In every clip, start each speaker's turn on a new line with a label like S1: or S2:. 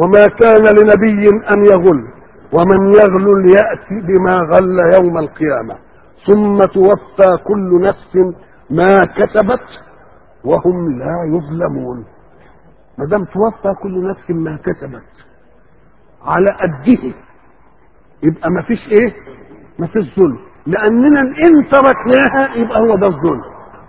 S1: وما كان لنبي أن يغل ومن يغل يأتي بما غل يوم القيامة ثم توفى كل نفس ما كسبت وهم لا يظلمون ما دام توفى كل نفس ما كسبت على قده يبقى ما فيش ايه ما فيش ظلم لاننا ان تركناها يبقى هو ده الظلم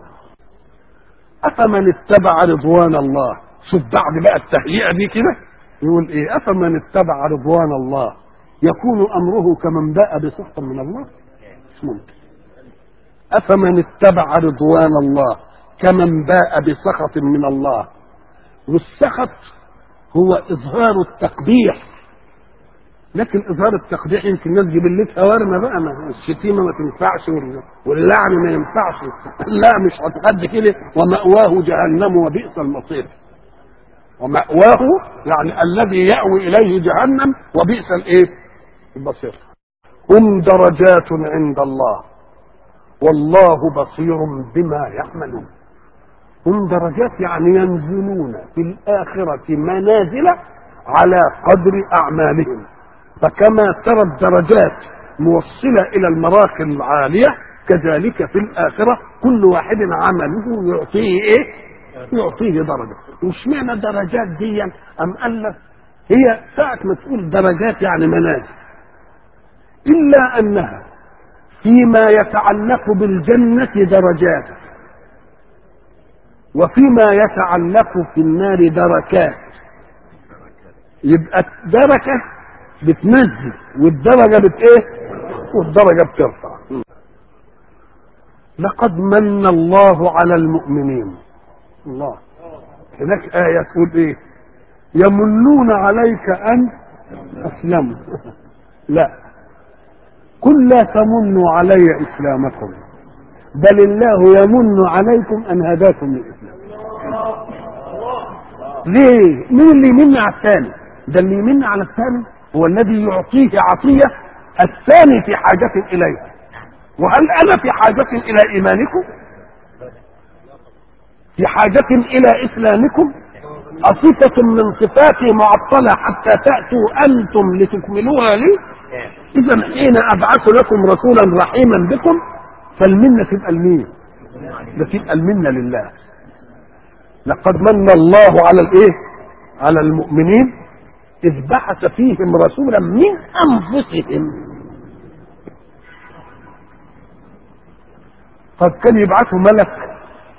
S1: افمن اتبع رضوان الله شوف بعد بقى التهيئه دي كده يقول ايه افمن اتبع رضوان الله يكون امره كمن باء بسخط من الله مش ممكن افمن اتبع رضوان الله كمن باء بسخط من الله والسخط هو اظهار التقبيح لكن اظهار التقبيح يمكن الناس جبلتها ورمه بقى ما الشتيمه ما تنفعش واللعن ما ينفعش لا مش هتقد كده ومأواه جهنم وبئس المصير ومأواه يعني الذي يأوي إليه جهنم وبئس الإيه؟ المصير هم درجات عند الله والله بصير بما يعملون هم درجات يعني ينزلون في الآخرة منازل على قدر أعمالهم فكما ترى الدرجات موصلة إلى المراحل العالية كذلك في الآخرة كل واحد عمله يعطيه إيه؟ يعطيه درجة وش معنى درجات دي أم قال لك هي ساعة ما تقول درجات يعني منازل إلا أنها فيما يتعلق بالجنة درجات وفيما يتعلق في النار دركات يبقى الدركة بتنزل والدرجة بت ايه والدرجة بترفع لقد من الله على المؤمنين الله هناك آية تقول ايه يمنون عليك أن أسلموا لا قل لا تمنوا علي إسلامكم بل الله يمن عليكم أن هداكم للإسلام ليه؟ مين اللي يمن على الثاني؟ ده اللي يمن على الثاني هو الذي يعطيه عطية الثاني في حاجة إليه وهل أنا في حاجة إلى إيمانكم؟ في حاجة إلى إسلامكم؟ أصفة من صفاتي معطلة حتى تأتوا أنتم لتكملوها لي إذا حين أبعث لكم رسولا رحيما بكم فالمنة تبقى لمين؟ ده تبقى المنة لله لقد من الله على الإيه؟ على المؤمنين إذ بعث فيهم رسولا من أنفسهم طب كان يبعثوا ملك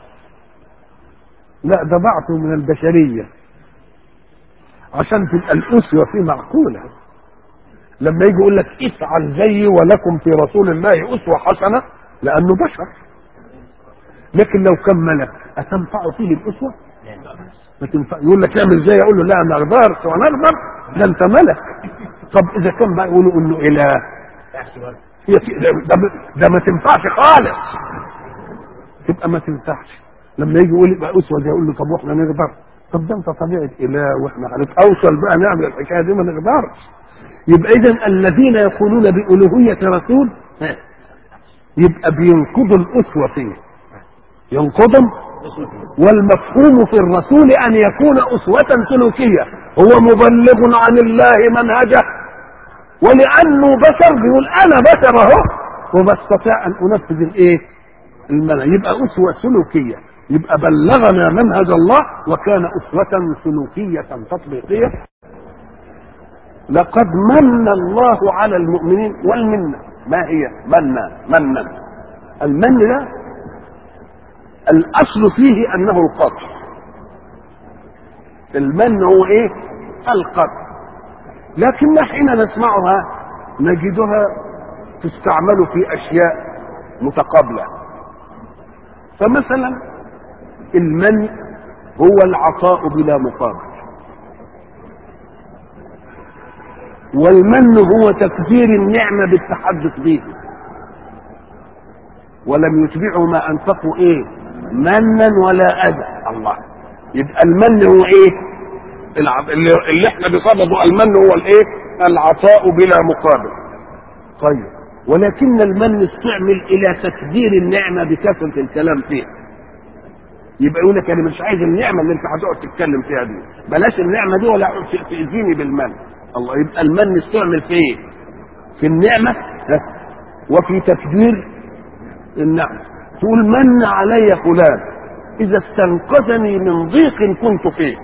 S1: لا ده بعثوا من البشرية عشان تبقى الأسوة فيه معقولة لما يجي يقول لك افعل زيي ولكم في رسول الله أسوة حسنة لأنه بشر لكن لو كان ملك أتنفع فيه الأسوة؟ ما تنفع يقول لك اعمل زي اقول له لا ما اقدرش وانا اقدر ده انت ملك طب اذا كان بقى يقولوا انه اله هي ده, ده, ده ما تنفعش خالص تبقى ما تنفعش لما يجي يقول يبقى اسوه دي يقول له طب واحنا نقدر طب ده انت طبيعه اله واحنا هنتوصل بقى نعمل الحكايه دي ما نقدرش يبقى اذا الذين يقولون بالوهيه رسول يبقى بينقضوا الاسوه فيه ينقضهم والمفهوم في الرسول ان يكون اسوه سلوكيه هو مبلغ عن الله منهجه ولانه بشر بيقول انا بشر اهو وبستطيع ان انفذ الايه المنهج يبقى اسوه سلوكيه يبقى بلغنا منهج الله وكان اسوه سلوكيه تطبيقيه لقد من الله على المؤمنين والمنه ما هي منا منا المن ده الاصل فيه انه القطع المن هو ايه القطع لكن حين نسمعها نجدها تستعمل في اشياء متقابله فمثلا المن هو العطاء بلا مقابل والمن هو تكثير النعمه بالتحدث به ولم يتبعوا ما انفقوا ايه منا ولا اذى الله يبقى المن هو ايه اللي احنا بصدده المن هو الايه العطاء بلا مقابل طيب ولكن المن استعمل الى تكدير النعمه بكثره الكلام فيه يبقى يقول لك انا مش عايز النعمه اللي انت هتقعد تتكلم فيها دي بلاش النعمه دي ولا تاذيني بالمن الله يبقى المن استعمل في ايه في النعمه ها؟ وفي تكبير النعمه تقول من علي فلان اذا استنقذني من ضيق كنت فيه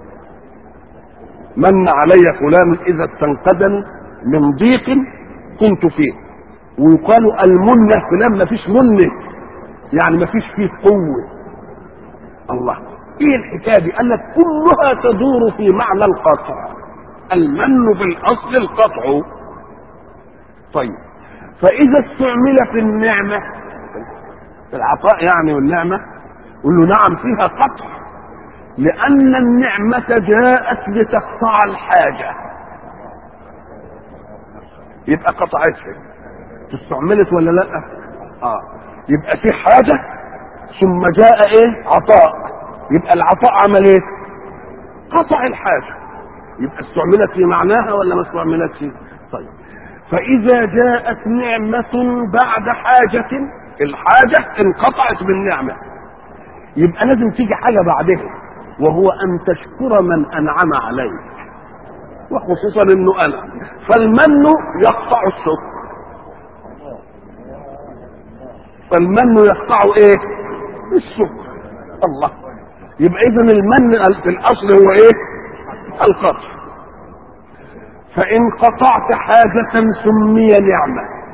S1: من علي فلان اذا استنقذني من ضيق كنت فيه ويقال المنة فلان ما فيش منة يعني ما فيش فيه قوة الله ايه الحكاية دي قال لك كلها تدور في معنى القطع المن في الاصل القطع طيب فاذا استعمل في النعمة في العطاء يعني والنعمة قل له نعم فيها قطع لأن النعمة جاءت لتقطع الحاجة يبقى قطعتها استعملت ولا لا؟ اه يبقى في حاجة ثم جاء ايه؟ عطاء يبقى العطاء عمل ايه؟ قطع الحاجة يبقى استعملت في معناها ولا ما استعملتش؟ طيب فإذا جاءت نعمة بعد حاجة الحاجة انقطعت بالنعمة يبقى لازم تيجي حاجة بعدها وهو أن تشكر من أنعم عليك وخصوصا أنه أنا فالمن يقطع الشكر فالمن يقطع إيه؟ الشكر الله يبقى إذا المن في الأصل هو إيه؟ القطع فإن قطعت حاجة سمي نعمة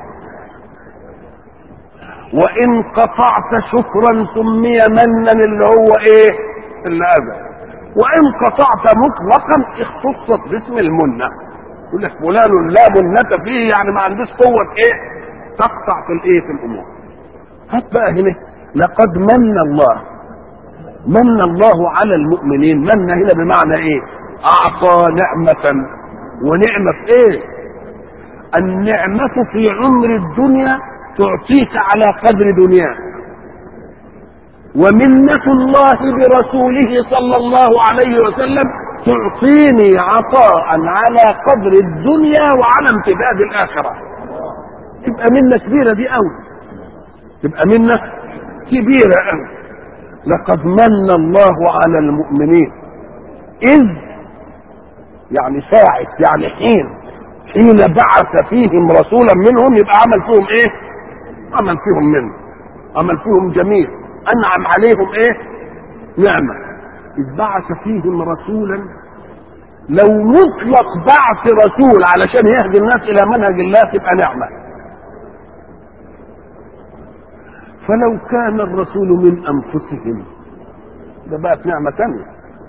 S1: وإن قطعت شكرا سمي منا اللي هو إيه؟ اللي أذى وإن قطعت مطلقا اختصت باسم المنة يقول لك فلان لا منة فيه يعني ما عندوش قوة إيه؟ تقطع في الإيه؟ في الأمور هات بقى هنا لقد من الله من الله على المؤمنين من هنا بمعنى ايه اعطى نعمة ونعمة في ايه النعمة في عمر الدنيا تعطيك على قدر دنياك ومنة الله برسوله صلى الله عليه وسلم تعطيني عطاء على قدر الدنيا وعلى امتداد الآخرة تبقى منة كبيرة دي أوي تبقى منة كبيرة أوي لقد من الله على المؤمنين إذ يعني ساعة يعني حين حين بعث فيهم رسولا منهم يبقى عمل فيهم ايه عمل فيهم منه عمل فيهم جميل انعم عليهم ايه نعمة اذ بعث فيهم رسولا لو مطلق بعث رسول علشان يهدي الناس الى منهج الله تبقى نعمة فلو كان الرسول من انفسهم ده بقت نعمة تانية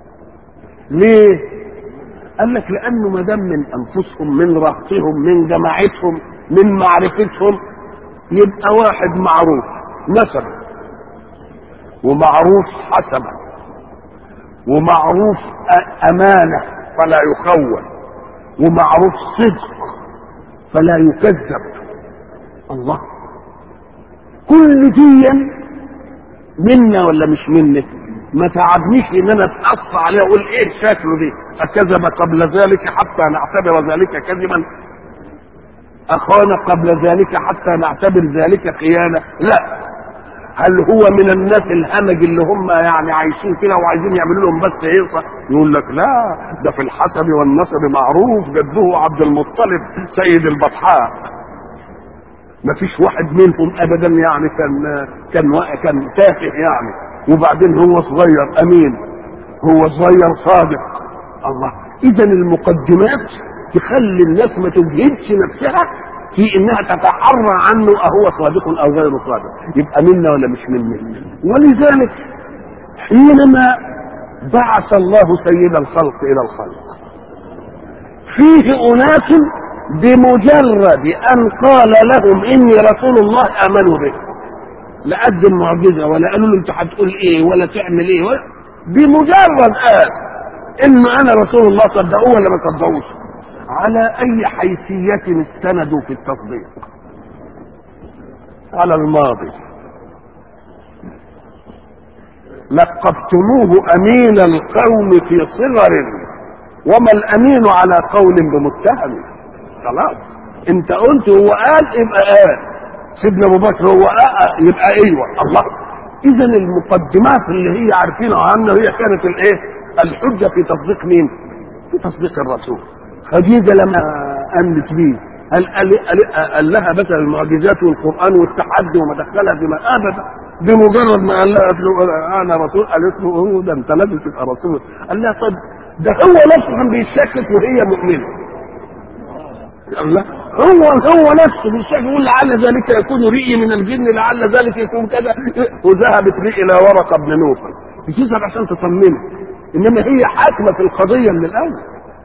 S1: ليه قال لك لانه ما دام من انفسهم من رهطهم من جماعتهم من معرفتهم يبقى واحد معروف نسبا ومعروف حسبا ومعروف امانه فلا يخون ومعروف صدق فلا يكذب الله كل دي منا ولا مش منك ما تعبنيش ان انا اتقص عليه واقول ايه شكله دي اكذب قبل ذلك حتى نعتبر ذلك كذبا اخانا قبل ذلك حتى نعتبر ذلك خيانه لا هل هو من الناس الهمج اللي هم يعني عايشين كده وعايزين يعملوا لهم بس هيصه يقول لك لا ده في الحسب والنسب معروف جده عبد المطلب سيد البطحاء ما فيش واحد منهم ابدا يعني كان كان كان تافه يعني وبعدين هو صغير امين هو صغير صادق الله اذا المقدمات تخلي الناس ما تجهدش نفسها في انها تتحرى عنه اهو صادق او غير صادق يبقى منا ولا مش منا ولذلك حينما بعث الله سيد الخلق الى الخلق فيه اناس بمجرد ان قال لهم اني رسول الله امنوا به لا قدم معجزه ولا قالوا له انت هتقول ايه ولا تعمل ايه ولا بمجرد قال ان انا رسول الله صدقوه ولا ما صدقوش على اي حيثيه استندوا في التصديق على الماضي لقبتموه امين القوم في صغر وما الامين على قول بمتهم خلاص انت قلت هو قال يبقى قال سيدنا ابو بكر هو آه يبقى ايوه الله اذا المقدمات اللي هي عارفينها عنه هي كانت الايه الحجه في تصديق مين في تصديق الرسول خديجه لما امنت بيه هل قال, قال, قال لها مثلا المعجزات والقران والتحدي وما دخلها بما ابدا بمجرد ما قال لها انا رسول قالت له هو ده انت لازم تبقى رسول قال لها طب ده هو نفسه كان بيتشكك وهي مؤمنه قال لا هو هو نفسه بيشاف يقول لعل ذلك يكون رئي من الجن لعل ذلك يكون كذا وذهبت رئي الى ورقه بن نوفل بتذهب عشان تطمنه انما هي حاكمه في القضيه من الاول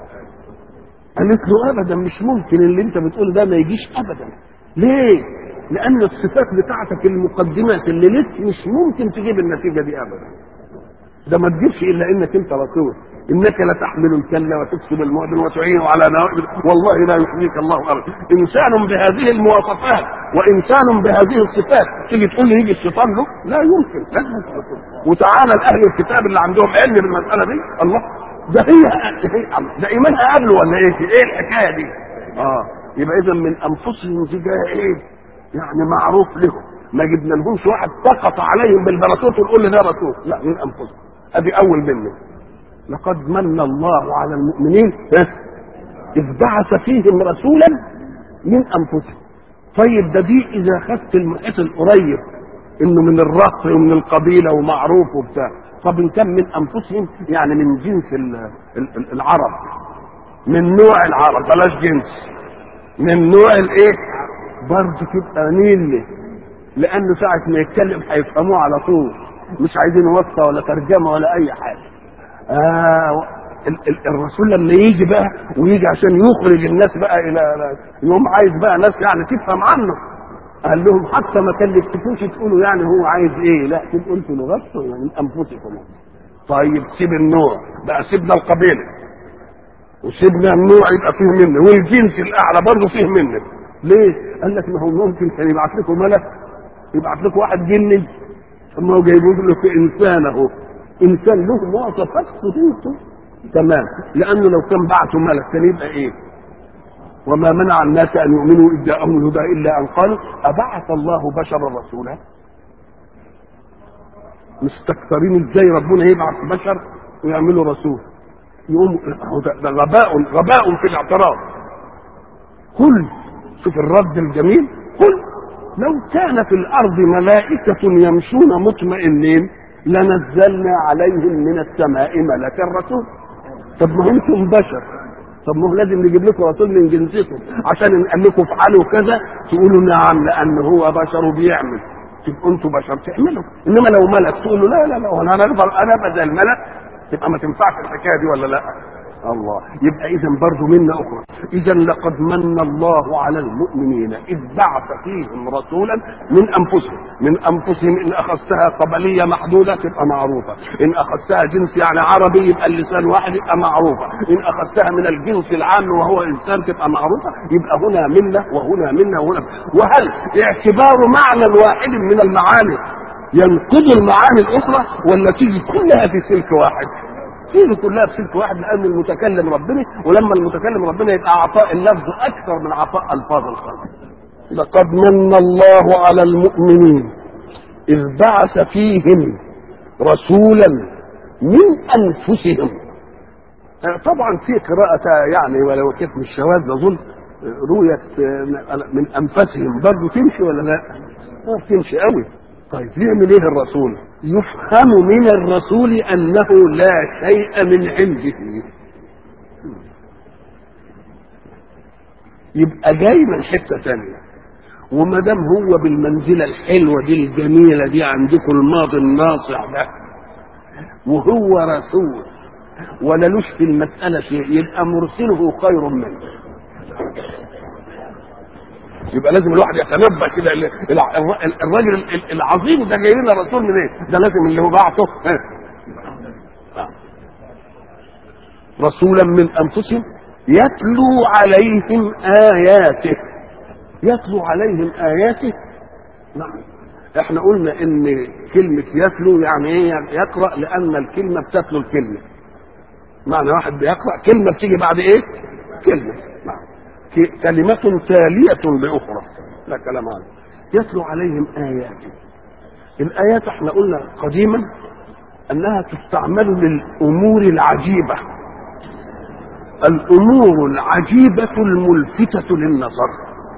S1: قالت له ابدا مش ممكن اللي انت بتقول ده ما يجيش ابدا ليه لان الصفات بتاعتك المقدمات اللي لك مش ممكن تجيب النتيجه دي ابدا ده ما تجيبش الا انك انت رسول انك لتحمل الكلة وتكسب المؤمن وتعين على نوائب والله لا يخزيك الله ابدا انسان بهذه المواصفات وانسان بهذه الصفات تيجي تقول لي يجي الشيطان له لا يمكن لازم وتعالى الاهل الكتاب اللي عندهم علم بالمساله دي الله ده هي ده ايمانها قبله ولا ايه ايه الحكايه دي اه يبقى اذا من انفسهم دي جايه ايه يعني معروف لهم ما جبنا لهمش واحد سقط عليهم بالبراتوت ونقول له ده رسول لا من انفسهم ادي اول منه لقد من الله على المؤمنين اذ بعث فيهم رسولا من انفسهم طيب ده دي اذا خدت المحيط القريب انه من الرق ومن القبيله ومعروف وبتاع طب ان كان من انفسهم يعني من جنس العرب من نوع العرب بلاش جنس من نوع الايه برضه تبقى نيل لانه ساعه ما يتكلم هيفهموه على طول مش عايزين وصفه ولا ترجمه ولا اي حاجه آه الرسول لما يجي بقى ويجي عشان يخرج الناس بقى الى يوم عايز بقى ناس يعني تفهم عنه قال لهم حتى ما كلفتوش تقولوا يعني هو عايز ايه لا تبقوا انتوا لغتوا يعني من انفسكم طيب سيب النوع بقى سيبنا القبيله وسيبنا النوع يبقى فيه منه والجنس الاعلى برضه فيه منه ليه؟ قال لك ما هو ممكن كان يبعت لكم ملك يبعت لكم واحد جني ثم هو جايبين له في انسان اهو انسان له مواصفات خصوصه تمام لانه لو كان بعته ملك كان يبقى ايه وما منع الناس ان يؤمنوا اذ جاءهم الهدى الا ان قالوا ابعث الله بشرا رسولا مستكثرين ازاي ربنا يبعث بشر ويعملوا رسول يقوم ده غباء غباء في الاعتراض قل شوف الرد الجميل قل لو كان في الارض ملائكه يمشون مطمئنين لنزلنا عليهم من السماء ملكا رسول طب ما انتم بشر طب ما هو لازم نجيب لكم رسول من جنسكم عشان نقول لكم افعلوا كذا تقولوا نعم لان هو بشر وبيعمل تبقوا انتم بشر تعملوا انما لو ملك تقولوا لا لا لا انا نقدر انا بدل الملك تبقى ما تنفعش الحكايه دي ولا لا الله يبقى اذا برضه منا اخرى اذا لقد من الله على المؤمنين اذ بعث فيهم رسولا من انفسهم من انفسهم ان اخذتها قبليه محدوده تبقى معروفه ان اخذتها جنس يعني عربي يبقى اللسان واحد يبقى معروفه ان اخذتها من الجنس العام وهو انسان تبقى معروفه يبقى هنا منا وهنا منا وهنا وهل اعتبار معنى واحد من المعاني ينقض المعاني الاخرى ولا تيجي كلها في سلك واحد تيجي كلها في سلك واحد لان المتكلم ربنا ولما المتكلم ربنا يبقى عطاء اللفظ اكثر من عطاء الفاظ الخلق لقد من الله على المؤمنين اذ بعث فيهم رسولا من انفسهم طبعا في قراءة يعني ولو كانت مش شواذ اظن رويت من انفسهم برضه تمشي ولا لا؟ ما تمشي قوي طيب يعمل ايه الرسول؟ يفهم من الرسول انه لا شيء من عنده يبقى جاي من حته ثانيه وما دام هو بالمنزله الحلوه دي الجميله دي عندكم الماضي الناصع ده وهو رسول ولا لوش في المساله شيء يبقى مرسله خير منه يبقى لازم الواحد يتنبأ كده الراجل العظيم ده جاي لنا رسول من ايه؟ ده لازم اللي هو بعته رسولا من انفسهم يتلو عليهم اياته يتلو عليهم اياته نعم احنا قلنا ان كلمة يتلو يعني ايه يعني يقرأ لان الكلمة بتتلو الكلمة معنى واحد بيقرأ كلمة بتيجي بعد ايه كلمة نعم كلمة تالية بأخرى لا كلام عنه يتلو عليهم آياته الآيات احنا قلنا قديما أنها تستعمل للأمور العجيبة الأمور العجيبة الملفتة للنظر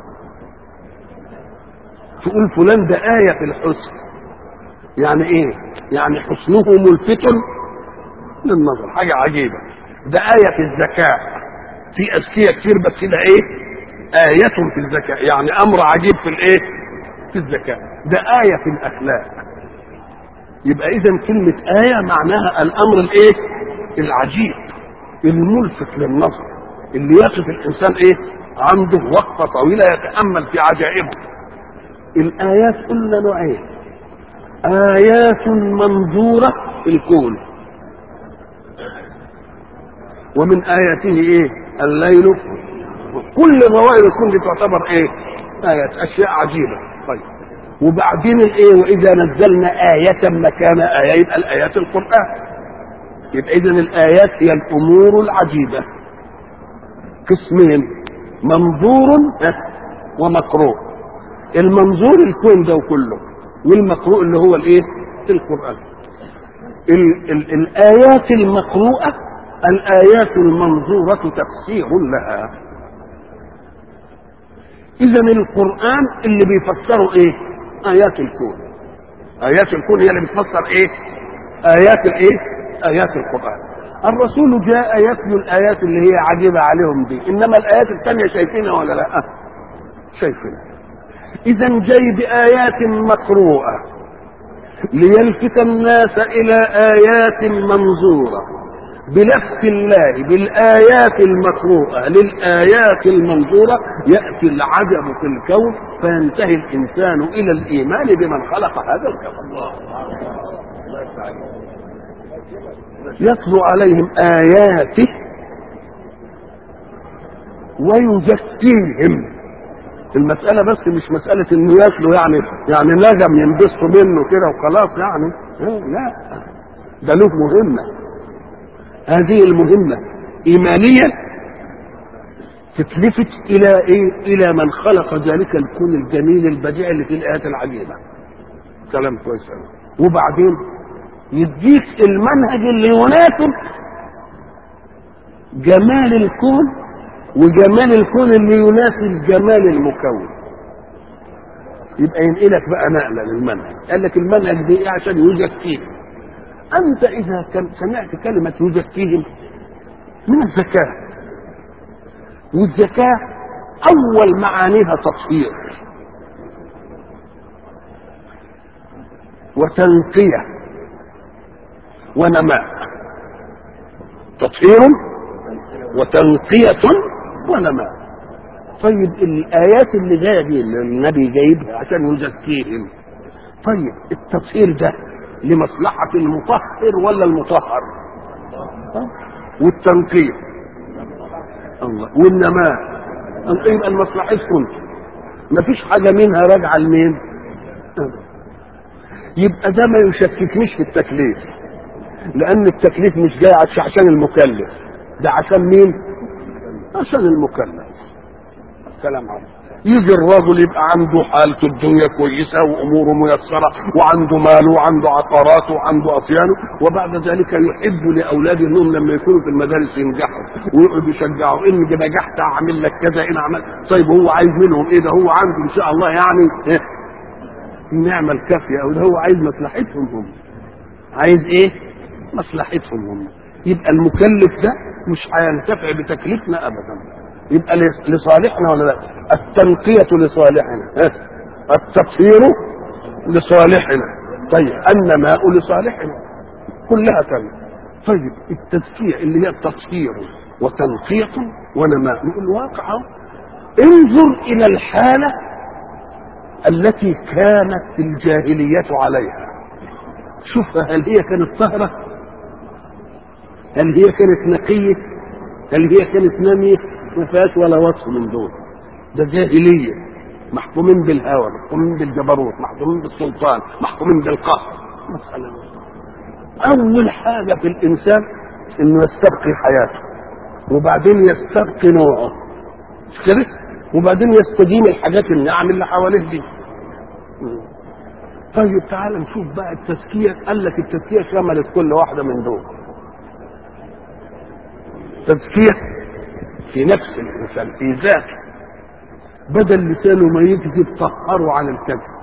S1: تقول فلان ده آية في الحسن يعني إيه؟ يعني حسنه ملفت للنظر حاجة عجيبة ده آية في الذكاء في أذكياء كتير بس ده إيه؟ آية في الذكاء يعني أمر عجيب في الإيه؟ في الذكاء ده آية في الأخلاق يبقى إذا كلمة آية معناها الأمر الإيه؟ العجيب الملفت للنظر اللي يقف الإنسان إيه؟ عنده وقفة طويلة يتأمل في عجائبه الآيات قلنا نوعين آيات منظورة في الكون ومن آياته إيه؟ الليل كل ظواهر الكون دي تعتبر إيه؟ آيات أشياء عجيبة طيب وبعدين الايه واذا نزلنا آية مكان آية يبقى الآيات القرآن يبقى إذا الآيات هي الأمور العجيبة قسمين منظور ومقروء المنظور الكون ده كله والمقروء اللي هو الايه القرآن ال ال الآيات المقروءة الآيات المنظورة تفسير لها اذا القران اللي بيفسره ايه ايات الكون ايات الكون هي اللي بتفسر ايه ايات الايه ايات القران الرسول جاء يتلو الايات اللي هي عجيبه عليهم دي انما الايات الثانيه شايفينها ولا لا شايفينها اذا جاي بايات مقروءه ليلفت الناس الى ايات منظوره بلفت الله بالآيات المقروءة للآيات المنظورة يأتي العجب في الكون فينتهي الإنسان إلى الإيمان بمن خلق هذا الكون يتلو عليهم آياته ويزكيهم المسألة بس مش مسألة إنه يتلو يعني يعني نجم ينبسطوا منه كده وخلاص يعني لا ده له مهمة هذه المهمة إيمانية تتلفت إلى إيه؟ إلى من خلق ذلك الكون الجميل البديع اللي في الآيات العجيبة. كلام كويس أوي. وبعدين يديك المنهج اللي يناسب جمال الكون وجمال الكون اللي يناسب جمال المكون. يبقى ينقلك بقى نقله للمنهج، قال لك المنهج دي إيه عشان يزكيك. أنت إذا كان سمعت كلمة يزكيهم من الزكاة والزكاة أول معانيها تطهير وتنقية ونماء تطهير وتنقية ونماء طيب الآيات اللي جاية دي اللي النبي جايبها عشان يزكيهم طيب التطهير ده لمصلحة المطهر ولا المطهر والتنقية الله والنماء يبقى لمصلحتكم مفيش حاجة منها راجعة لمين يبقى ده ما يشككنيش في التكليف لأن التكليف مش جاي عشان المكلف ده عشان مين عشان المكلف كلام عظيم يجي الرجل يبقى عنده حالته الدنيا كويسة وأموره ميسرة وعنده ماله وعنده عقاراته وعنده أطيانه وبعد ذلك يحب لأولاده أنهم لما يكونوا في المدارس ينجحوا ويقعدوا يشجعوا إن نجحت أعمل لك كذا إن عملت طيب هو عايز منهم إيه ده هو عنده إن شاء الله يعني إيه؟ النعمة الكافية أو ده هو عايز مصلحتهم هم عايز إيه؟ مصلحتهم هم يبقى المكلف ده مش هينتفع بتكليفنا أبدا يبقى لصالحنا ولا لا التنقية لصالحنا التطهير لصالحنا طيب النماء لصالحنا كلها كلمة طيب التزكية اللي هي التطهير وتنقية ونماء نقول واقع انظر إلى الحالة التي كانت الجاهلية عليها شوف هل هي كانت طهرة هل هي كانت نقية هل هي كانت نامية ما فيهاش ولا وصف من دول ده جاهليه محكومين بالهوى محكومين بالجبروت محكومين بالسلطان محكومين بالقهر مسألة أول حاجة في الإنسان إنه يستبقي حياته وبعدين يستبقي نوعه مش كده؟ وبعدين يستدين الحاجات النعم اللي حواليه دي طيب تعال نشوف بقى التزكية قال لك التزكية شملت كل واحدة من دول تزكية في نفس الإنسان في ذاته بدل لسانه ما يكذب طهره عن الكذب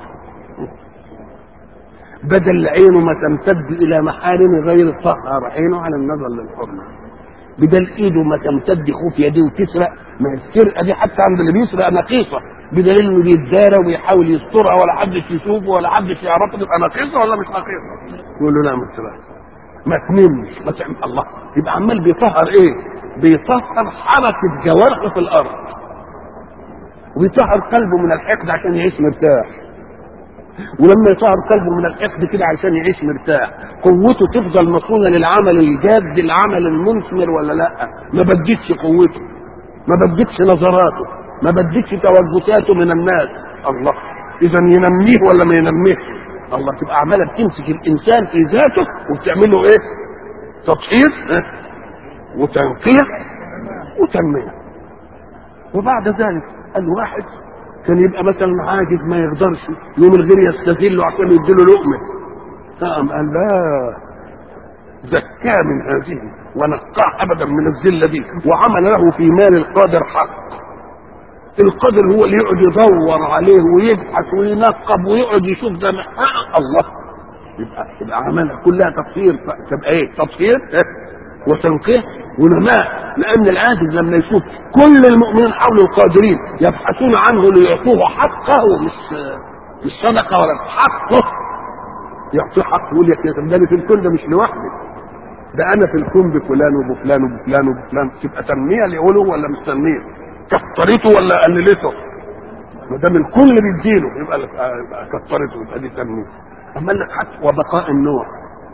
S1: بدل عينه ما تمتد إلى محارم غير طهر عينه عن النظر للحرمة بدل ايده ما تمتد خوف يديه وتسرق ما السرقه دي حتى عند اللي بيسرق نقيصه بدليل انه بيتدارى وبيحاول يسترها ولا حدش يشوفه ولا حدش يعرفه تبقى نقيصه ولا مش نقيصه يقول له لا ما تسرقش ما تنمش ما تعمل الله يبقى عمال بيطهر ايه بيطهر حركه جوارحه في الارض وبيطهر قلبه من الحقد عشان يعيش مرتاح ولما يطهر قلبه من الحقد كده عشان يعيش مرتاح قوته تفضل مصونة للعمل الجاد العمل المثمر ولا لا ما بدتش قوته ما بدتش نظراته ما بدتش توجساته من الناس الله اذا ينميه ولا ما ينميه الله تبقى عماله بتمسك الانسان في ذاته وبتعمله ايه تطهير إيه؟ وتنقيه وتنميه وبعد ذلك الواحد كان يبقى مثلا عاجز ما يقدرش يوم الغير يستذله عشان يديله لقمه قام قال لا زكاه من هذه ونقاه ابدا من الذله دي وعمل له في مال القادر حق القادر هو اللي يقعد يدور عليه ويبحث وينقب ويقعد يشوف ده محقق الله يبقى يبقى عملها كلها تطهير تبقى ايه تطهير إيه؟ وتنقيه ونماء لان العاجز لما يشوف كل المؤمنين حول القادرين يبحثون عنه ليعطوه حقه مش مش صدقه ولا حقه يعطيه حقه يقول لك يا ده في الكون ده مش لوحدي ده انا في الكون بفلان وبفلان وبفلان وبفلان تبقى تنميه ليقولوا ولا مش تنميه كترته ولا قللته ما دام الكل بيديله يبقى يبقى كترته يبقى دي تنميه اما قال لك حتى وبقاء النوع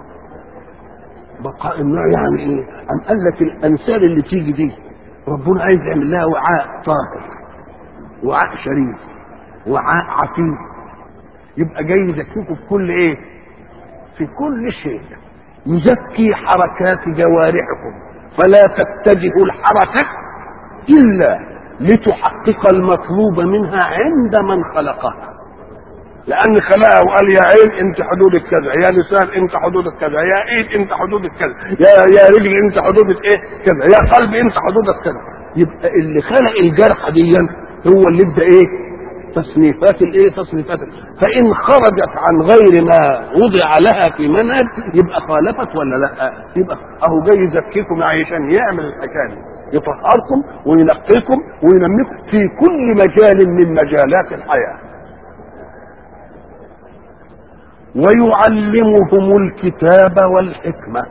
S1: بقاء النوع يعني ايه؟ أم قال لك الأنساب اللي تيجي دي ربنا عايز يعمل لها وعاء طاهر وعاء شريف وعاء عفيف يبقى جاي يزكيكم في كل ايه؟ في كل شيء يزكي حركات جوارحكم فلا تتجهوا الحركة إلا لتحقق المطلوب منها عند من خلقها لان خلقها وقال يا عين انت حدودك كذا يا لسان انت حدودك كذا يا ايد انت حدودك كذا يا يا رجل انت حدودك ايه كذا يا قلب انت حدودك كذا يبقى اللي خلق الجرح دي هو اللي ادى ايه تصنيفات الايه تصنيفات فان خرجت عن غير ما وضع لها في منهج يبقى خالفت ولا لا يبقى اهو جاي يزكيكم عشان يعمل الحكايه يطهركم وينقيكم وينميكم في كل مجال من مجالات الحياه ويعلمهم الكتاب والحكمة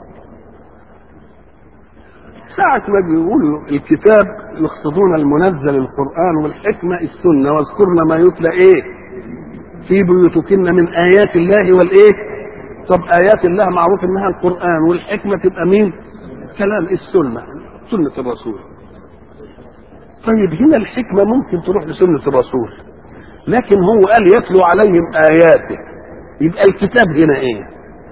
S1: ساعة ما بيقولوا الكتاب يقصدون المنزل القرآن والحكمة السنة واذكرن ما يتلى ايه في بيوتكن من آيات الله والايه طب آيات الله معروف انها القرآن والحكمة تبقى مين كلام السنة سنة الرسول طيب هنا الحكمة ممكن تروح لسنة الرسول لكن هو قال يتلو عليهم آياته يبقى الكتاب هنا ايه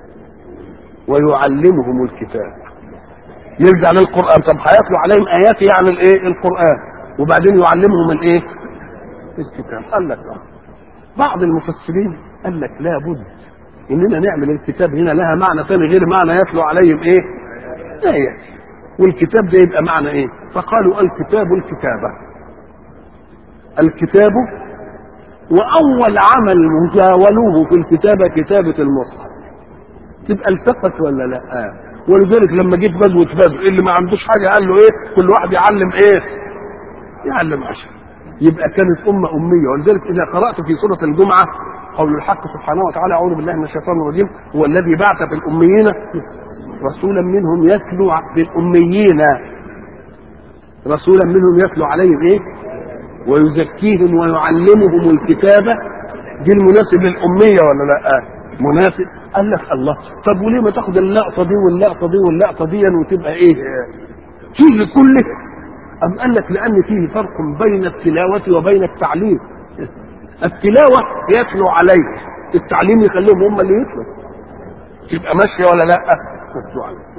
S1: ويعلمهم الكتاب يرجع للقران طب هيتلو عليهم ايات يعني الايه القران وبعدين يعلمهم الايه الكتاب قال لك اه بعض المفسرين قال لك لابد اننا نعمل الكتاب هنا لها معنى ثاني غير معنى يتلو عليهم ايه ايات والكتاب ده يبقى معنى ايه فقالوا الكتاب الكتابه الكتاب واول عمل جاولوه في الكتابه كتابه المصحف تبقى التقت ولا لا آه. ولذلك لما جيت غزوه بدر اللي ما عندوش حاجه قال له ايه كل واحد يعلم ايه يعلم عشر يبقى كانت امه اميه ولذلك اذا قرات في سوره الجمعه قول الحق سبحانه وتعالى اعوذ بالله من الشيطان الرجيم هو الذي بعث في الاميين رسولا منهم يتلو للاميين رسولا منهم يتلو عليهم ايه ويزكيهم ويعلمهم الكتابة دي المناسب للأمية ولا لا مناسب قال لك الله طب وليه ما تاخد اللقطة دي واللقطة دي واللقطة دي وتبقى ايه فيه كله أم قال لك لأن فيه فرق بين التلاوة وبين التعليم التلاوة يتلو عليك التعليم يخليهم هم اللي يتلوا تبقى ماشية ولا لا يتلو عليك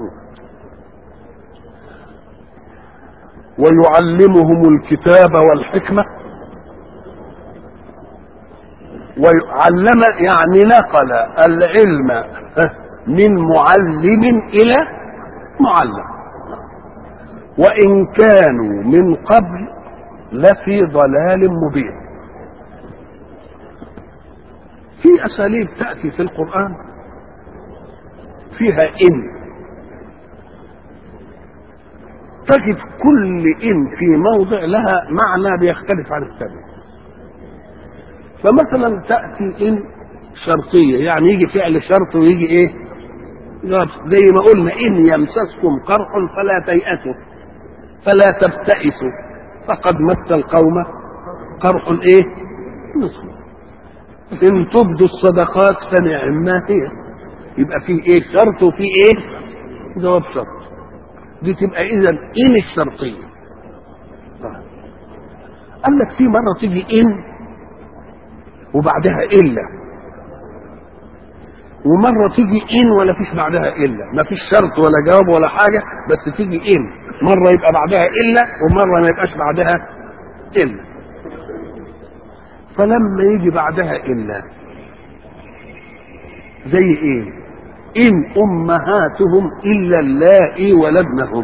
S1: ويعلمهم الكتاب والحكمة وعلم يعني نقل العلم من معلم الى معلم وان كانوا من قبل لفي ضلال مبين في اساليب تاتي في القران فيها ان تجد كل ان في موضع لها معنى بيختلف عن الثاني فمثلا تاتي ان شرطيه يعني يجي فعل شرط ويجي ايه زي ما قلنا ان يمسسكم قرح فلا تيأسوا فلا تبتئسوا فقد مس القوم قرح ايه مثل ان تبدوا الصدقات فنعم ما هي يبقى فيه ايه شرط وفيه ايه جواب شرط دي تبقى اذا ان الشرطيه طيب. قال لك في مره تيجي ان وبعدها الا ومره تيجي ان ولا فيش بعدها الا ما فيش شرط ولا جواب ولا حاجه بس تيجي ان مره يبقى بعدها الا ومره ما يبقاش بعدها الا فلما يجي بعدها الا زي ايه إن أمهاتهم إلا اللائي ولدنهم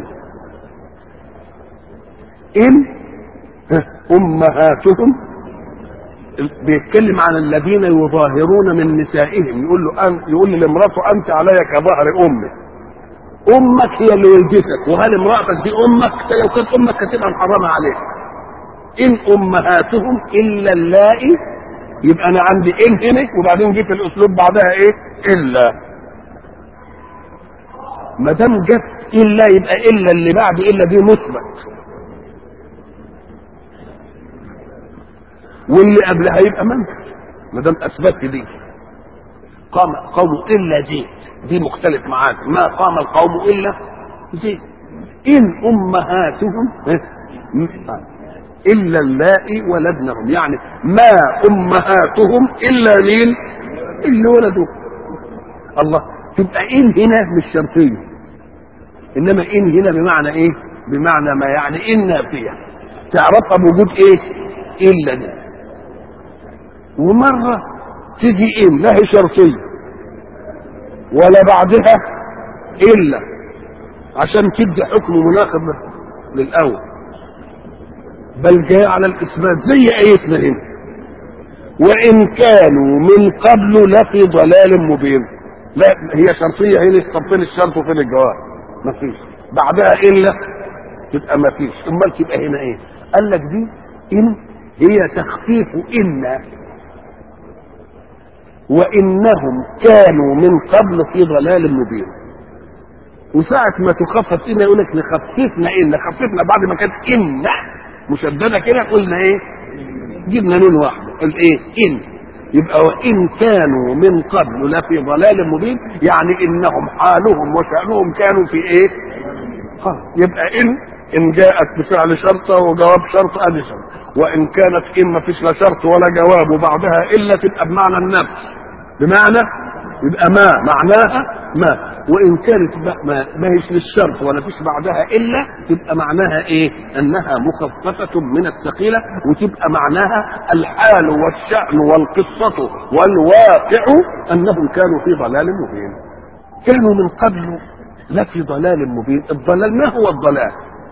S1: إن أمهاتهم بيتكلم عن الذين يظاهرون من نسائهم يقول له أن يقول لامرأته أنت علي كظهر أمي أمك هي اللي ولدتك وهل امرأتك دي أمك لو كانت أمك هتبقى محرمة عليك إن أمهاتهم إلا اللائي يبقى أنا عندي إن هنا وبعدين جه في الأسلوب بعدها إيه إلا ما دام جت الا يبقى الا اللي بعد الا دي مثبت واللي قبلها يبقى منفي ما دام اثبتت دي قام قوم الا زيد دي مختلف معاك ما قام القوم الا زيد ان امهاتهم الا اللائي ولدنهم يعني ما امهاتهم الا مين اللي ولدوا الله تبقى ان هنا مش شرطيه انما ان هنا بمعنى ايه بمعنى ما يعني ان نافيه تعرفها بوجود ايه الا دي ومره تيجي ان لا هي شرطيه ولا بعدها الا عشان تدي حكم مناقض للاول بل جاء على الاثبات زي ايتنا هنا وان كانوا من قبل لفي ضلال مبين لا هي شرطيه هنا طب فين الشرط وفين الجواب ما فيش بعدها الا تبقى ما فيش امال تبقى هنا ايه قال لك دي ان هي تخفيف ان وانهم كانوا من قبل في ضلال مبين وساعة ما تخفف إن يقول لك نخففنا إن خففنا بعد ما كانت إن مشددة كده قلنا إيه؟ جبنا نون واحدة قال إيه؟ إن يبقى وإن كانوا من قبل لفي ضلال مبين يعني إنهم حالهم وشأنهم كانوا في إيه؟ خلاص يبقى إن إن جاءت بفعل شرطة وجواب شرط أدي شرط وإن كانت إن ما فيش لا شرط ولا جواب وبعدها إلا تبقى بمعنى النفس بمعنى يبقى ما معناها ما وإن كانت ما, ما هيش للشرط ولا فيش بعدها إلا تبقى معناها إيه أنها مخففة من الثقيلة وتبقى معناها الحال والشأن والقصة والواقع أنهم كانوا في ضلال مبين كانوا من قبل لا في ضلال مبين الضلال ما هو الضلال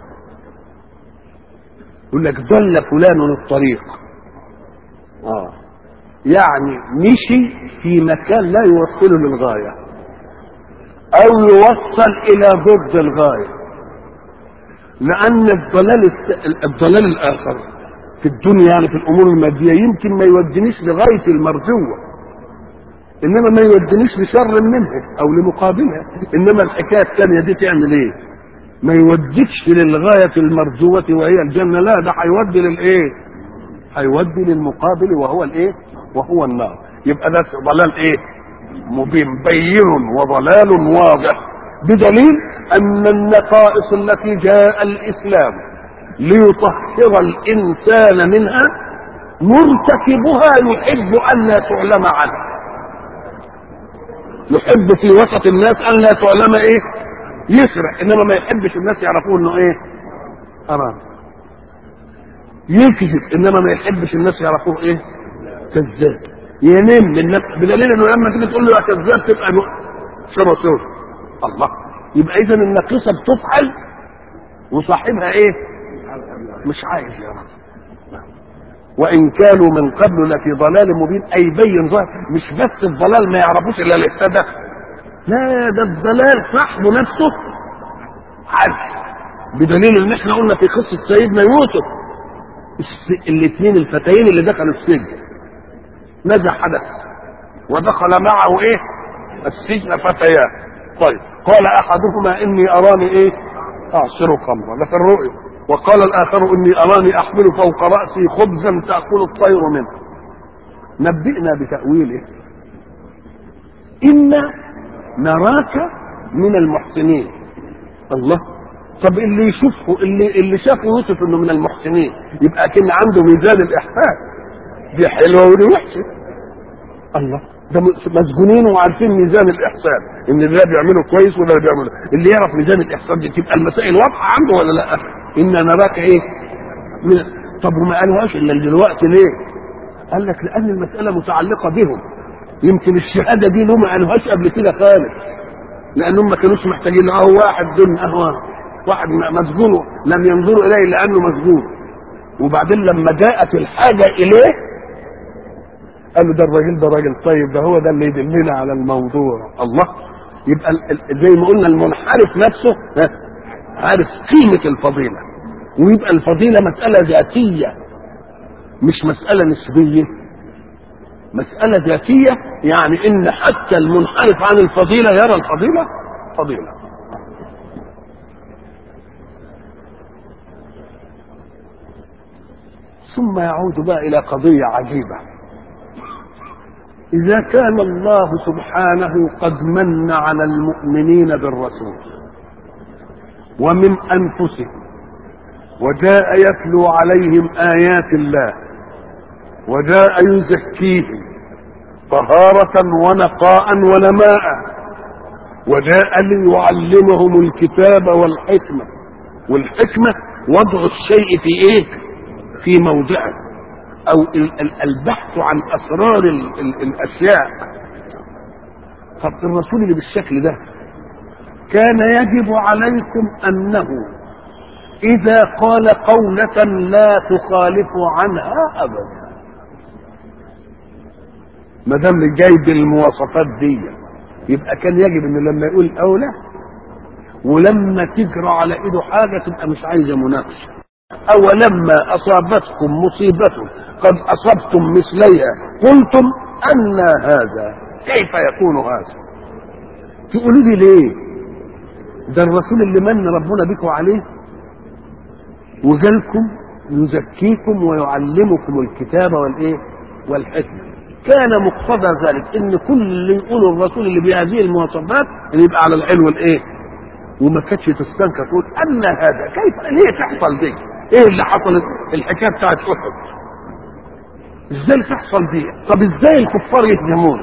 S1: يقول لك ضل فلان الطريق اه يعني مشي في مكان لا يوصله للغايه او يوصل الى ضد الغايه لان الضلال الضلال الاخر في الدنيا يعني في الامور الماديه يمكن ما يودينيش لغايه المرجوه انما ما يودينيش لشر منها او لمقابلها انما الحكايه الثانيه دي تعمل ايه ما يوديكش للغايه المرجوه وهي الجنه لا ده هيودي للايه هيودي للمقابل وهو الايه وهو النار يبقى ده ضلال ايه مبين بين وضلال واضح بدليل ان النقائص التي جاء الاسلام ليطهر الانسان منها مرتكبها يحب ان لا تعلم عنه يحب في وسط الناس ان لا تعلم ايه يسرق انما ما يحبش الناس يعرفوه انه ايه حرام يكذب انما ما يحبش الناس يعرفوه ايه كذاب ينم من نفسه بدليل انه لما تيجي تقول له يا كذاب تبقى شر سر الله يبقى اذا النقيصه بتفعل وصاحبها ايه؟ مش عايز يا رب وان كانوا من قبل لفي ضلال مبين اي بين ظاهر مش بس الضلال ما يعرفوش الا اللي اهتدى لا ده الضلال صاحبه نفسه عارف بدليل ان احنا قلنا في قصه سيدنا يوسف الاثنين الفتيين اللي دخلوا السجن ماذا حدث ودخل معه ايه السجن فتيان طيب قال احدهما اني اراني ايه اعصر خمرا ده في الرؤيا وقال الاخر اني اراني احمل فوق راسي خبزا تاكل الطير منه نبئنا بتاويله انا نراك من المحسنين الله طب اللي يشوفه اللي اللي شاف يوسف انه من المحسنين يبقى كان عنده ميزان الاحسان دي حلوه ودي وحشه الله ده مسجونين وعارفين ميزان الاحسان ان ده بيعمله كويس ولا بيعمله اللي يعرف ميزان الاحسان دي تبقى المسائل واضحه عنده ولا لا ان نراك ايه من طب وما قالوهاش الا دلوقتي ليه قال لك لان المساله متعلقه بهم يمكن الشهاده دي له ما قالوهاش قبل كده خالص لانهم ما كانوش محتاجين اهو واحد دون اهو واحد مسجون لم ينظروا اليه لانه مسجون وبعدين لما جاءت الحاجه اليه قالوا ده الراجل ده راجل طيب ده هو ده اللي يدلنا على الموضوع الله يبقى زي ما قلنا المنحرف نفسه عارف قيمة الفضيلة ويبقى الفضيلة مسألة ذاتية مش مسألة نسبية مسألة ذاتية يعني إن حتى المنحرف عن الفضيلة يرى الفضيلة فضيلة ثم يعود بقى إلى قضية عجيبة إذا كان الله سبحانه قد من على المؤمنين بالرسول ومن أنفسهم وجاء يتلو عليهم آيات الله وجاء يزكيهم طهارة ونقاء ونماء وجاء ليعلمهم الكتاب والحكمة والحكمة وضع الشيء في ايه في موضعه او البحث عن اسرار ال ال الاشياء طب الرسول اللي بالشكل ده كان يجب عليكم انه اذا قال قولة لا تخالف عنها ابدا ما دام جايب المواصفات دي يبقى كان يجب انه لما يقول اولى ولما تجرى على ايده حاجه تبقى مش عايزه مناقشه اولما اصابتكم مصيبه قد اصبتم مثليها قلتم ان هذا كيف يكون هذا تقولوا لي ليه ده الرسول اللي من ربنا بكم عليه وجالكم يزكيكم ويعلمكم الكتاب والايه والحكمه كان مقتضى ذلك ان كل اللي يقوله الرسول اللي بهذه المواصفات ان يبقى على العلم والايه وما كانتش تستنكر تقول ان هذا كيف ليه تحصل دي ايه اللي حصلت الحكايه بتاعت احد ازاي تحصل دي طب ازاي الكفار يهزمون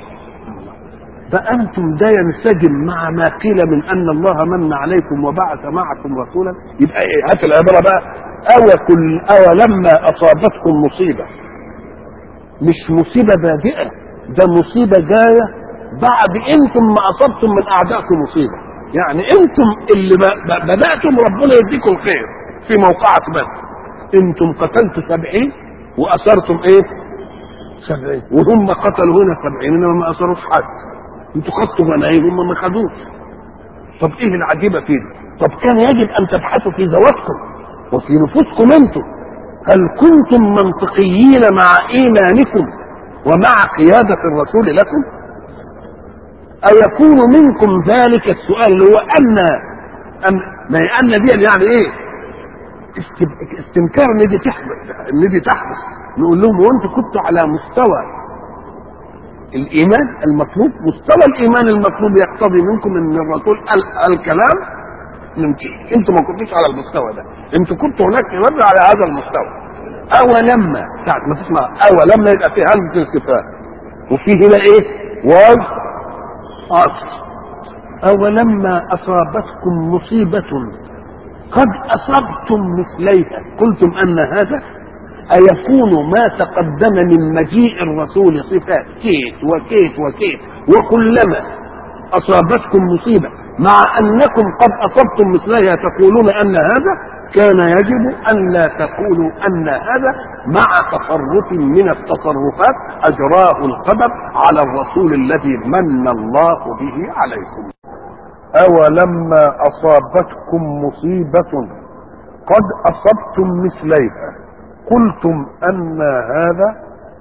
S1: فانتم ده ينسجم مع ما قيل من ان الله من عليكم وبعث معكم رسولا يبقى ايه هات العباره بقى او كل او لما اصابتكم مصيبه مش مصيبه بادئه ده مصيبه جايه بعد انتم ما اصبتم من اعدائكم مصيبه يعني انتم اللي بداتم ربنا يديكم الخير في موقعة بدر انتم قتلتوا سبعين واسرتم ايه سبعين وهم قتلوا هنا سبعين انما ما اسروش حد انتوا خدتوا غنايم هم ما خدوش طب ايه العجيبه في دي طب كان يجب ان تبحثوا في ذواتكم وفي نفوسكم انتم هل كنتم منطقيين مع ايمانكم ومع قياده الرسول لكم أيكون منكم ذلك السؤال اللي هو أن أن ما أن دي يعني إيه؟ استنكار ان دي تحدث ان دي تحدث نقول لهم وانتم كنتوا على مستوى الايمان المطلوب مستوى الايمان المطلوب يقتضي منكم ان الرسول قال الكلام انتم ما كنتوش على المستوى ده انتم كنتوا هناك في على هذا المستوى اولما ساعه ما تسمع اولما يبقى في همزه الكفايه وفي هنا ايه واو عطف أولما أصابتكم مصيبة قد أصبتم مثليها قلتم أن هذا أيكون ما تقدم من مجيء الرسول صفات كيت وكيت وكيت وكلما أصابتكم مصيبة مع أنكم قد أصبتم مثلها تقولون أن هذا كان يجب أن لا تقولوا أن هذا مع تصرف من التصرفات أجراه القدر على الرسول الذي من الله به عليكم
S2: أولما أصابتكم مصيبة قد أصبتم مثليها قلتم أن هذا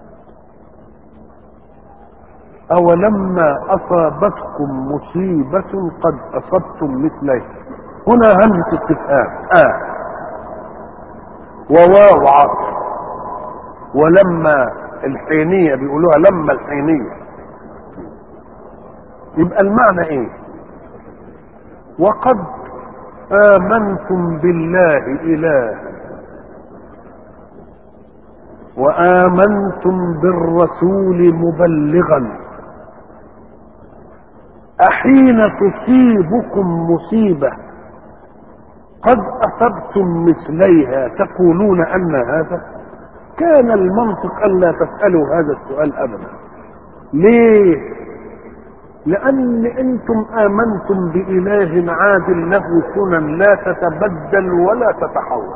S2: أولما أصابتكم مصيبة قد أصبتم مثليها هنا همزة استفهام آه وواو عطف ولما الحينية بيقولوها لما الحينية يبقى المعنى ايه وقد آمنتم بالله إلها وآمنتم بالرسول مبلغا أحين تصيبكم مصيبة قد أصبتم مثليها تقولون أن هذا كان المنطق ألا تسألوا هذا السؤال أبدا ليه لأن أنتم آمنتم بإله عادل له سنن لا تتبدل ولا تتحول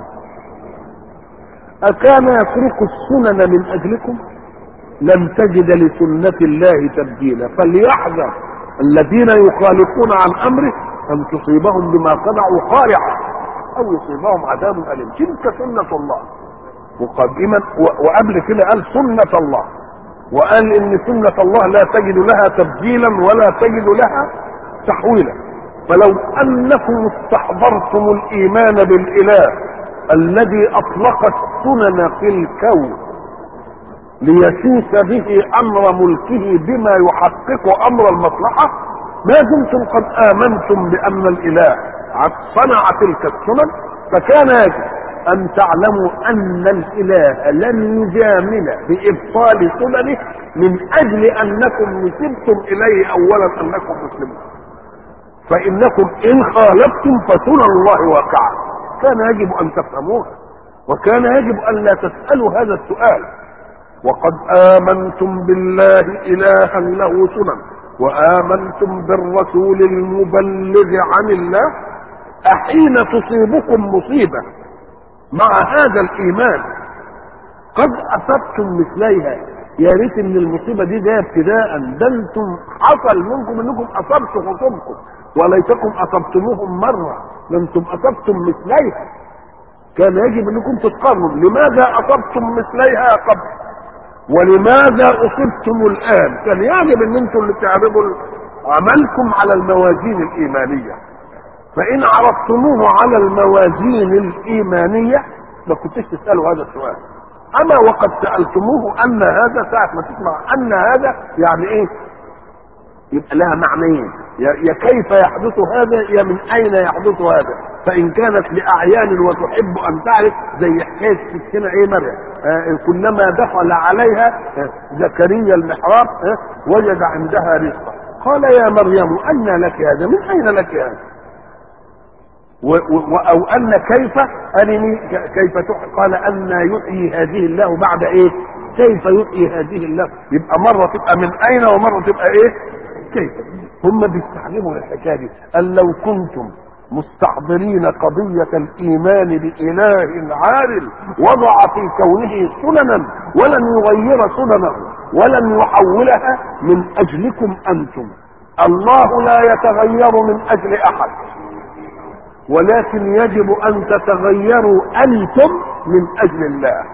S2: أكان يترك السنن من أجلكم لم تجد لسنة الله تبديلا فليحذر الذين يخالفون عن أمره أن تصيبهم بما صنعوا قارعة أو يصيبهم عذاب أليم تلك سنة الله مقدما وقبل كده قال سنة الله وقال ان سنة الله لا تجد لها تبديلا ولا تجد لها تحويلا فلو انكم استحضرتم الايمان بالاله الذي اطلق السنن في الكون ليسوس به امر ملكه بما يحقق امر المصلحة ما دمتم قد امنتم بان الاله صنع تلك السنن فكان يجب أن تعلموا أن الإله لن يجامل بإبطال سننه من أجل أنكم نسبتم إليه أولا أنكم مسلمون فإنكم إن خالفتم فسنن الله واقعة كان يجب أن تفهموها وكان يجب أن لا تسألوا هذا السؤال وقد آمنتم بالله إلها له سنن وآمنتم بالرسول المبلغ عن الله أحين تصيبكم مصيبة مع هذا الايمان قد اصبتم مثليها يا ريت ان المصيبه دي جايه ابتداء ده انتم حصل منكم انكم اصبتوا خصومكم وليتكم اصبتموهم مره ده انتم اصبتم مثليها كان يجب انكم تتقارنوا لماذا اصبتم مثليها قبل ولماذا اصبتم الان كان يجب ان انتم اللي تعرضوا عملكم على الموازين الايمانيه فإن عرضتموه على الموازين الإيمانية ما كنتش تسألوا هذا السؤال أما وقد سألتموه أن هذا ساعة ما تسمع أن هذا يعني إيه يبقى لها معنيين يا كيف يحدث هذا يا من أين يحدث هذا فإن كانت لأعيان وتحب أن تعرف زي حكاية ستنا إيه مريم آه كلما دخل عليها آه زكريا المحراب آه وجد عندها رزقا قال يا مريم أن لك هذا من أين لك هذا او ان كيف ارني كيف تحيي قال ان يحيي هذه الله بعد ايه كيف يحيي هذه الله يبقى مره تبقى من اين ومره تبقى ايه كيف هم بيستعلموا الحكايه دي قال لو كنتم مستحضرين قضية الإيمان بإله عارل وضع في كونه سننا ولن يغير سننه ولن يحولها من أجلكم أنتم الله لا يتغير من أجل أحد ولكن يجب ان تتغيروا انتم من اجل الله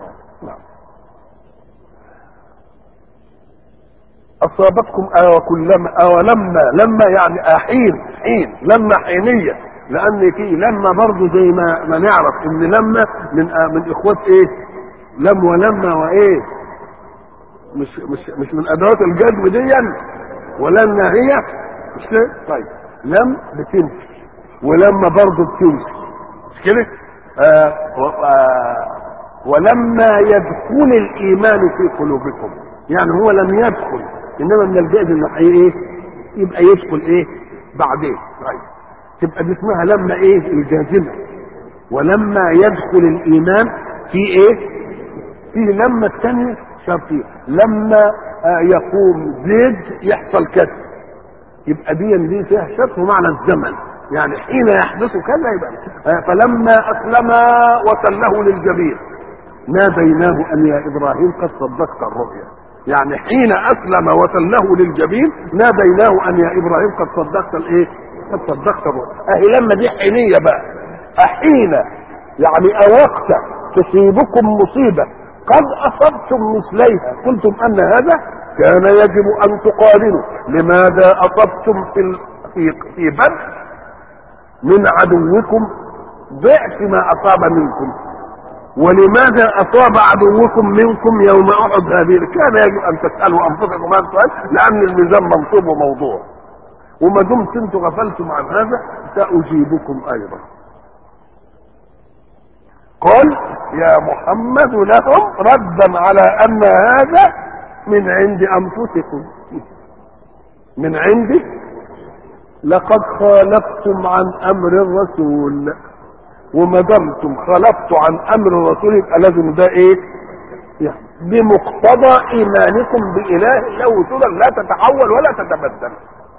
S2: اصابتكم آه كلما آه لما لما يعني احين حين لما حينيه لان في لما برضه زي ما ما نعرف ان لما من آه من اخوات ايه لم ولما وايه مش مش مش من ادوات الجزم دي ولما هي مش كده طيب لم بتنفي ولما برضه بتمشي مش كده آه آه ولما يدخل الايمان في قلوبكم يعني هو لم يدخل انما من الجائز انه ايه يبقى يدخل ايه بعدين طيب تبقى دي اسمها لما ايه الجازمه ولما يدخل الايمان في ايه
S1: فيه لما الثانيه شرطيه لما آه يقوم زيد يحصل كذا يبقى دي دي فيها شرط ومعنى الزمن يعني حين يحدث كذا يبقى آه فلما اسلم وتله للجبين ناديناه ان يا ابراهيم قد صدقت الرؤيا يعني حين اسلم وتله للجبين ناديناه ان يا ابراهيم قد صدقت الايه قد صدقت الرؤيا اهي لما دي حينيه بقى احين يعني اوقت تصيبكم مصيبه قد اصبتم مثليها قلتم ان هذا كان يجب ان تقارنوا لماذا اصبتم في ال... في في بدر من عدوكم ضعف ما اصاب منكم ولماذا اصاب عدوكم منكم يوم احد هذه كان يجب ان تسالوا انفسكم هذا السؤال لان الميزان منصوب وموضوع وما دمت انتم غفلتم عن هذا ساجيبكم ايضا قل يا محمد لهم ردا على ان هذا من عند انفسكم من عندي لقد خالفتم عن امر الرسول وما دمتم خلفتوا عن امر الرسول يبقى لازم ده ايه يعني بمقتضى ايمانكم باله له سنن لا تتحول ولا تتبدل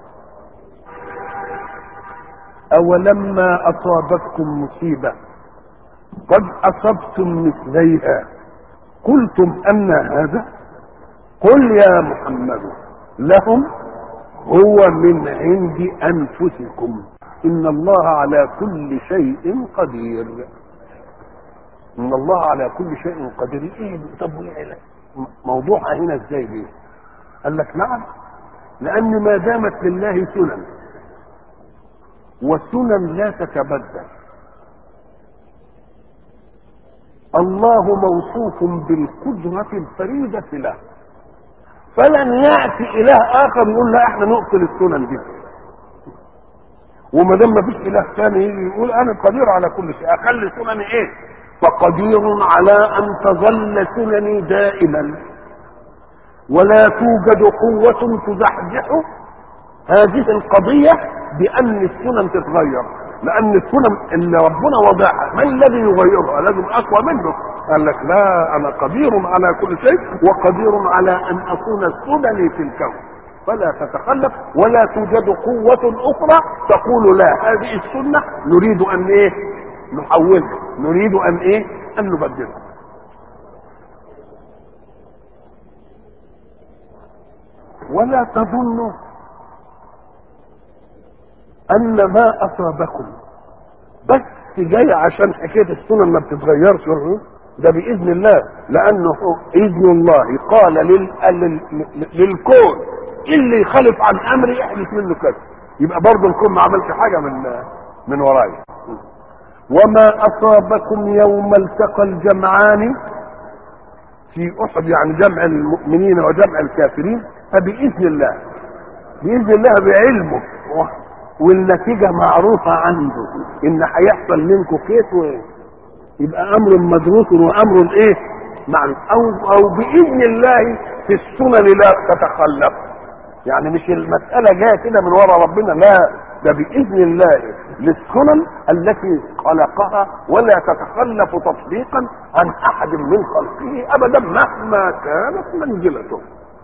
S1: اولما اصابتكم مصيبه قد اصبتم مثليها قلتم ان هذا قل يا محمد لهم هو من عند انفسكم ان الله على كل شيء قدير ان الله على كل شيء قدير ايه طب موضوعها هنا ازاي دي قال لك نعم لان ما دامت لله سنن والسنن لا تتبدل الله موصوف بالقدرة الفريدة له فلن يأتي إله آخر يقول لا احنا نقتل السنن دي وما دام مفيش إله ثاني يجي يقول أنا قدير على كل شيء أخلي سنني إيه؟ فقدير على أن تظل سنني دائما ولا توجد قوة تزحزح هذه القضية بأن السنن تتغير لان السنن اللي ربنا وضعها ما الذي يغيرها لازم اقوى منه قال لك لا انا قدير على كل شيء وقدير على ان اكون سنني في الكون فلا تتخلف ولا توجد قوة أخرى تقول لا هذه السنة نريد أن إيه؟ نحولها، نريد أن إيه؟ أن نبدلها. ولا تظنوا ان ما اصابكم بس جاي عشان حكايه السنن ما بتتغيرش ده باذن الله لانه اذن الله قال لل... لل... للكون اللي يخالف عن امري يحدث منه كذا يبقى برضه الكون ما عملش حاجه من من ورايا وما اصابكم يوم التقى الجمعان في احد يعني جمع المؤمنين وجمع الكافرين فباذن الله باذن الله بعلمه والنتيجه معروفه عنده ان هيحصل منكم كيف وايه يبقى امر مدروس وامر ايه معلوم او او باذن الله في السنن لا تتخلف يعني مش المساله جايه كده من ورا ربنا لا ده باذن الله للسنن التي خلقها ولا تتخلف تطبيقا عن احد من خلقه ابدا مهما كانت منزلته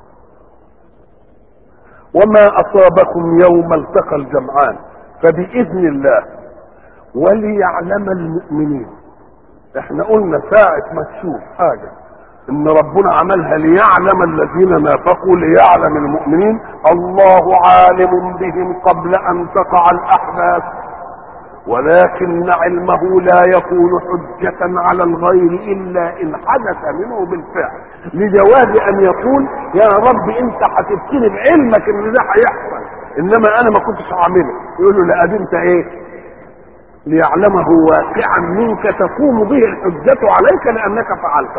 S1: وما اصابكم يوم التقى الجمعان فباذن الله وليعلم المؤمنين احنا قلنا ساعة ما تشوف حاجة ان ربنا عملها ليعلم الذين نافقوا ليعلم المؤمنين الله عالم بهم قبل ان تقع الاحداث ولكن علمه لا يكون حجة على الغير الا ان حدث منه بالفعل لجواز ان يقول يا رب انت حسبتني بعلمك ان ده هيحصل انما انا ما كنتش هعمله يقول له لا انت ايه ليعلمه واقعا منك تقوم به الحجة عليك لأنك فعلته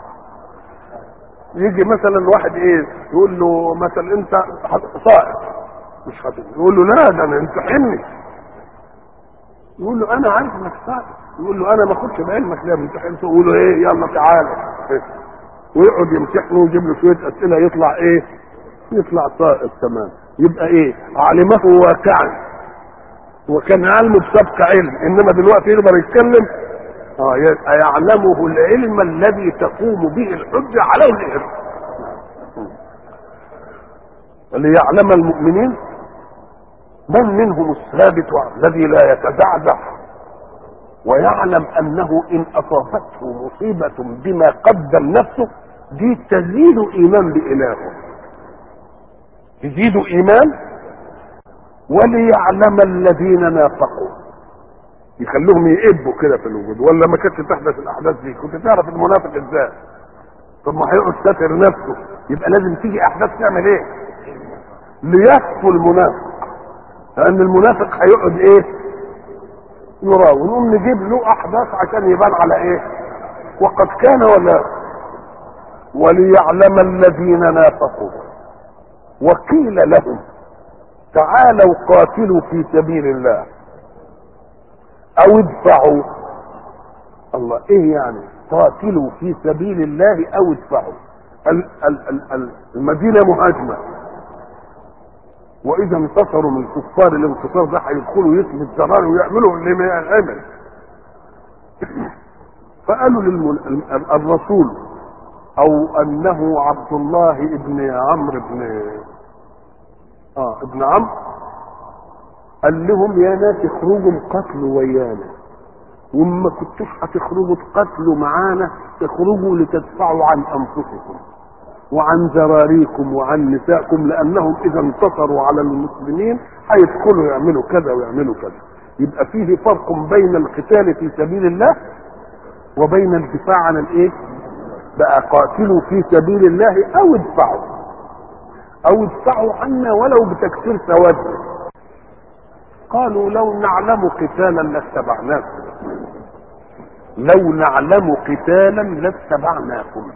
S1: يجي مثلا واحد ايه يقول له مثلا انت صائم مش خطيب يقول له لا ده انا امتحني يقول له انا عارف انك صائم يقول له انا ما كنتش بعلمك ليه امتحنت يقول له ايه يلا تعالى إيه؟ ويقعد يمتحنه ويجيب له شويه اسئله يطلع ايه يطلع صائم تمام يبقى ايه علمه واقعا وكان علمه بسبق علم انما دلوقتي يقدر يتكلم
S2: اه يعلمه العلم الذي تقوم به الحجة على الإجرام ليعلم المؤمنين من منهم الثابت الذي لا يتزعزع ويعلم انه ان اصابته مصيبه بما قدم نفسه دي تزيد ايمان بالهه تزيد ايمان وليعلم الذين نافقوا يخلوهم يئبوا كده في الوجود ولا ما كانتش تحدث الاحداث دي كنت تعرف المنافق ازاي طب ما هيقعد ساتر نفسه يبقى لازم تيجي احداث تعمل ايه ليكفوا المنافق لان المنافق هيقعد ايه يراوي نقوم نجيب له احداث عشان يبان على ايه وقد كان ولا وليعلم الذين نافقوا وقيل لهم تعالوا قاتلوا في سبيل الله او ادفعوا الله ايه يعني قاتلوا في سبيل الله او ادفعوا ال- ال- ال- ال- المدينه مهاجمه واذا انتصروا من الكفار الانتصار ده هيدخلوا يسموا الزرار ويعملوا اللي ما يعمل فقالوا للرسول او انه عبد الله ابن عمرو بن اه ابن عمرو قال لهم يا ناس اخرجوا قتلوا ويانا وما كنتوش هتخرجوا تقتلوا معانا اخرجوا لتدفعوا عن انفسكم وعن ذراريكم وعن نسائكم لانهم اذا انتصروا على المسلمين هيدخلوا يعملوا كذا ويعملوا كذا يبقى فيه فرق بين القتال في سبيل الله وبين الدفاع عن الايه بقى قاتلوا في سبيل الله او ادفعوا او ادفعوا عنا ولو بتكسير سواد قالوا لو نعلم قتالا لاتبعناكم لو نعلم قتالا لاتبعناكم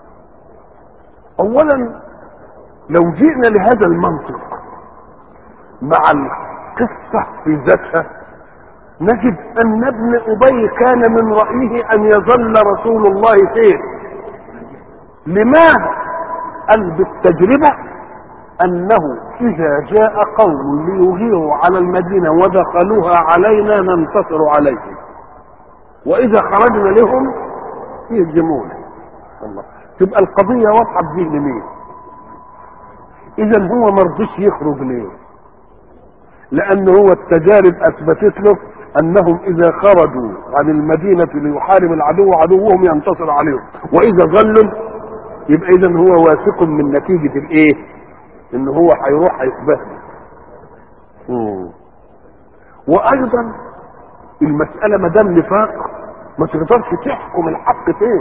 S2: اولا لو جئنا لهذا المنطق مع القصة في ذاتها نجد ان ابن ابي كان من رأيه ان يظل رسول الله فيه لماذا قال بالتجربة انه اذا جاء قوم ليغيروا على المدينة ودخلوها علينا ننتصر عليهم واذا خرجنا لهم يهزمونا الله تبقى القضية واضحة بذهن مين اذا هو ما رضيش يخرج ليه لان هو التجارب اثبتت له انهم اذا خرجوا عن المدينة ليحارب العدو عدوهم ينتصر عليهم واذا ظلوا يبقى اذا هو واثق من نتيجة الايه ان هو هيروح هيتبهدل وايضا المسألة ما دام نفاق ما تقدرش تحكم الحق فين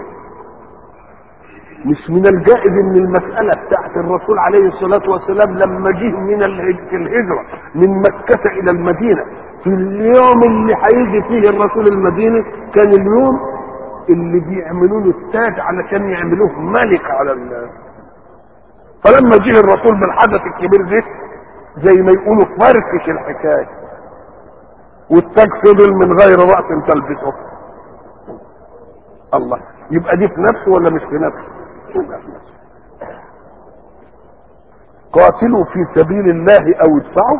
S2: مش من الجائز ان المسألة بتاعت الرسول عليه الصلاة والسلام لما جه من الهجرة من مكة الى المدينة في اليوم اللي هيجي فيه الرسول المدينة كان اليوم اللي بيعملوا له التاج علشان يعملوه ملك على ال فلما جه الرسول بالحدث الكبير ده زي ما يقولوا فركش الحكاية والتاج فضل من غير رأس تلبسه الله يبقى دي في نفسه ولا مش في نفسه يبقى في نفسه قاتلوا في سبيل الله او ادفعوا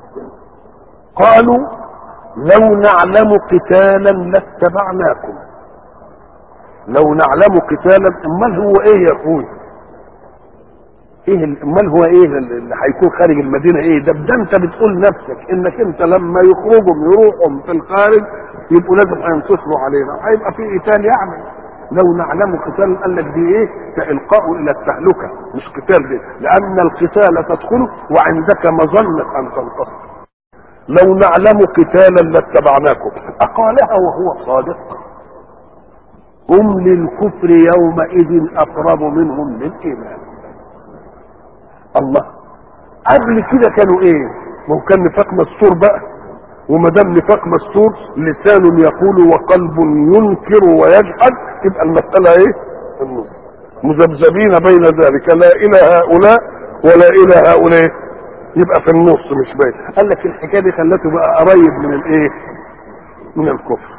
S2: قالوا لو نعلم قتالا لاتبعناكم لو نعلم قتالا امال هو ايه يا اخوي ايه امال هو ايه اللي هيكون خارج المدينه ايه ده ده انت بتقول نفسك انك انت لما يخرجوا يروحوا في الخارج يبقوا لازم هينتصروا علينا هيبقى في قتال يعني لو نعلم قتال قال لك دي ايه كالقاء الى التهلكه مش قتال دي لان القتال تدخله وعندك مظنه ان تنتصر لو نعلم قتالا لاتبعناكم اقالها وهو صادق هم للكفر يومئذ اقرب منهم للايمان الله قبل كده كانوا ايه ما هو كان نفاق مستور بقى وما دام نفاق مستور لسان يقول وقلب ينكر ويجحد تبقى المسألة ايه النص مذبذبين بين ذلك لا الى هؤلاء ولا الى هؤلاء يبقى في النص مش باين قال لك الحكايه دي خلته بقى قريب من الايه من الكفر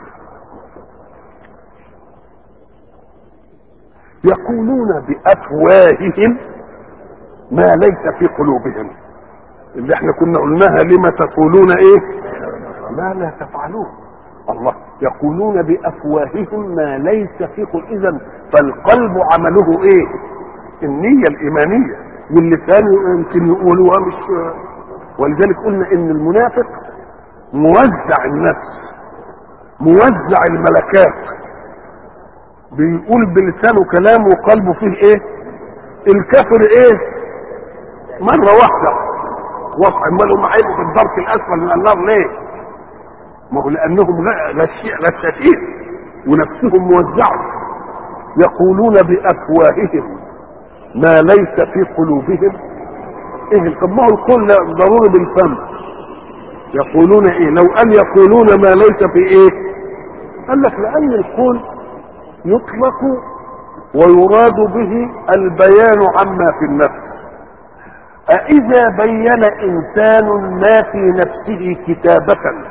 S2: يقولون بافواههم ما ليس في قلوبهم اللي احنا كنا قلناها لما تقولون ايه ما لا تفعلون الله يقولون بافواههم ما ليس في قل اذا فالقلب عمله ايه النيه الايمانيه واللسان يمكن يقولوها مش ولذلك قلنا ان المنافق موزع النفس موزع الملكات بيقول بلسانه كلام وقلبه فيه ايه الكافر ايه مرة واحدة وصع مالهم عيبوا في الدرك الاسفل من النار ليه ما هو لانهم غشاشين ونفسهم موزعه يقولون بافواههم ما ليس في قلوبهم ايه طب ما هو القول ضروري بالفم يقولون ايه لو ان يقولون ما ليس في ايه قال لك لان القول يطلق ويراد به البيان عما في النفس أإذا بين إنسان ما في نفسه كتابة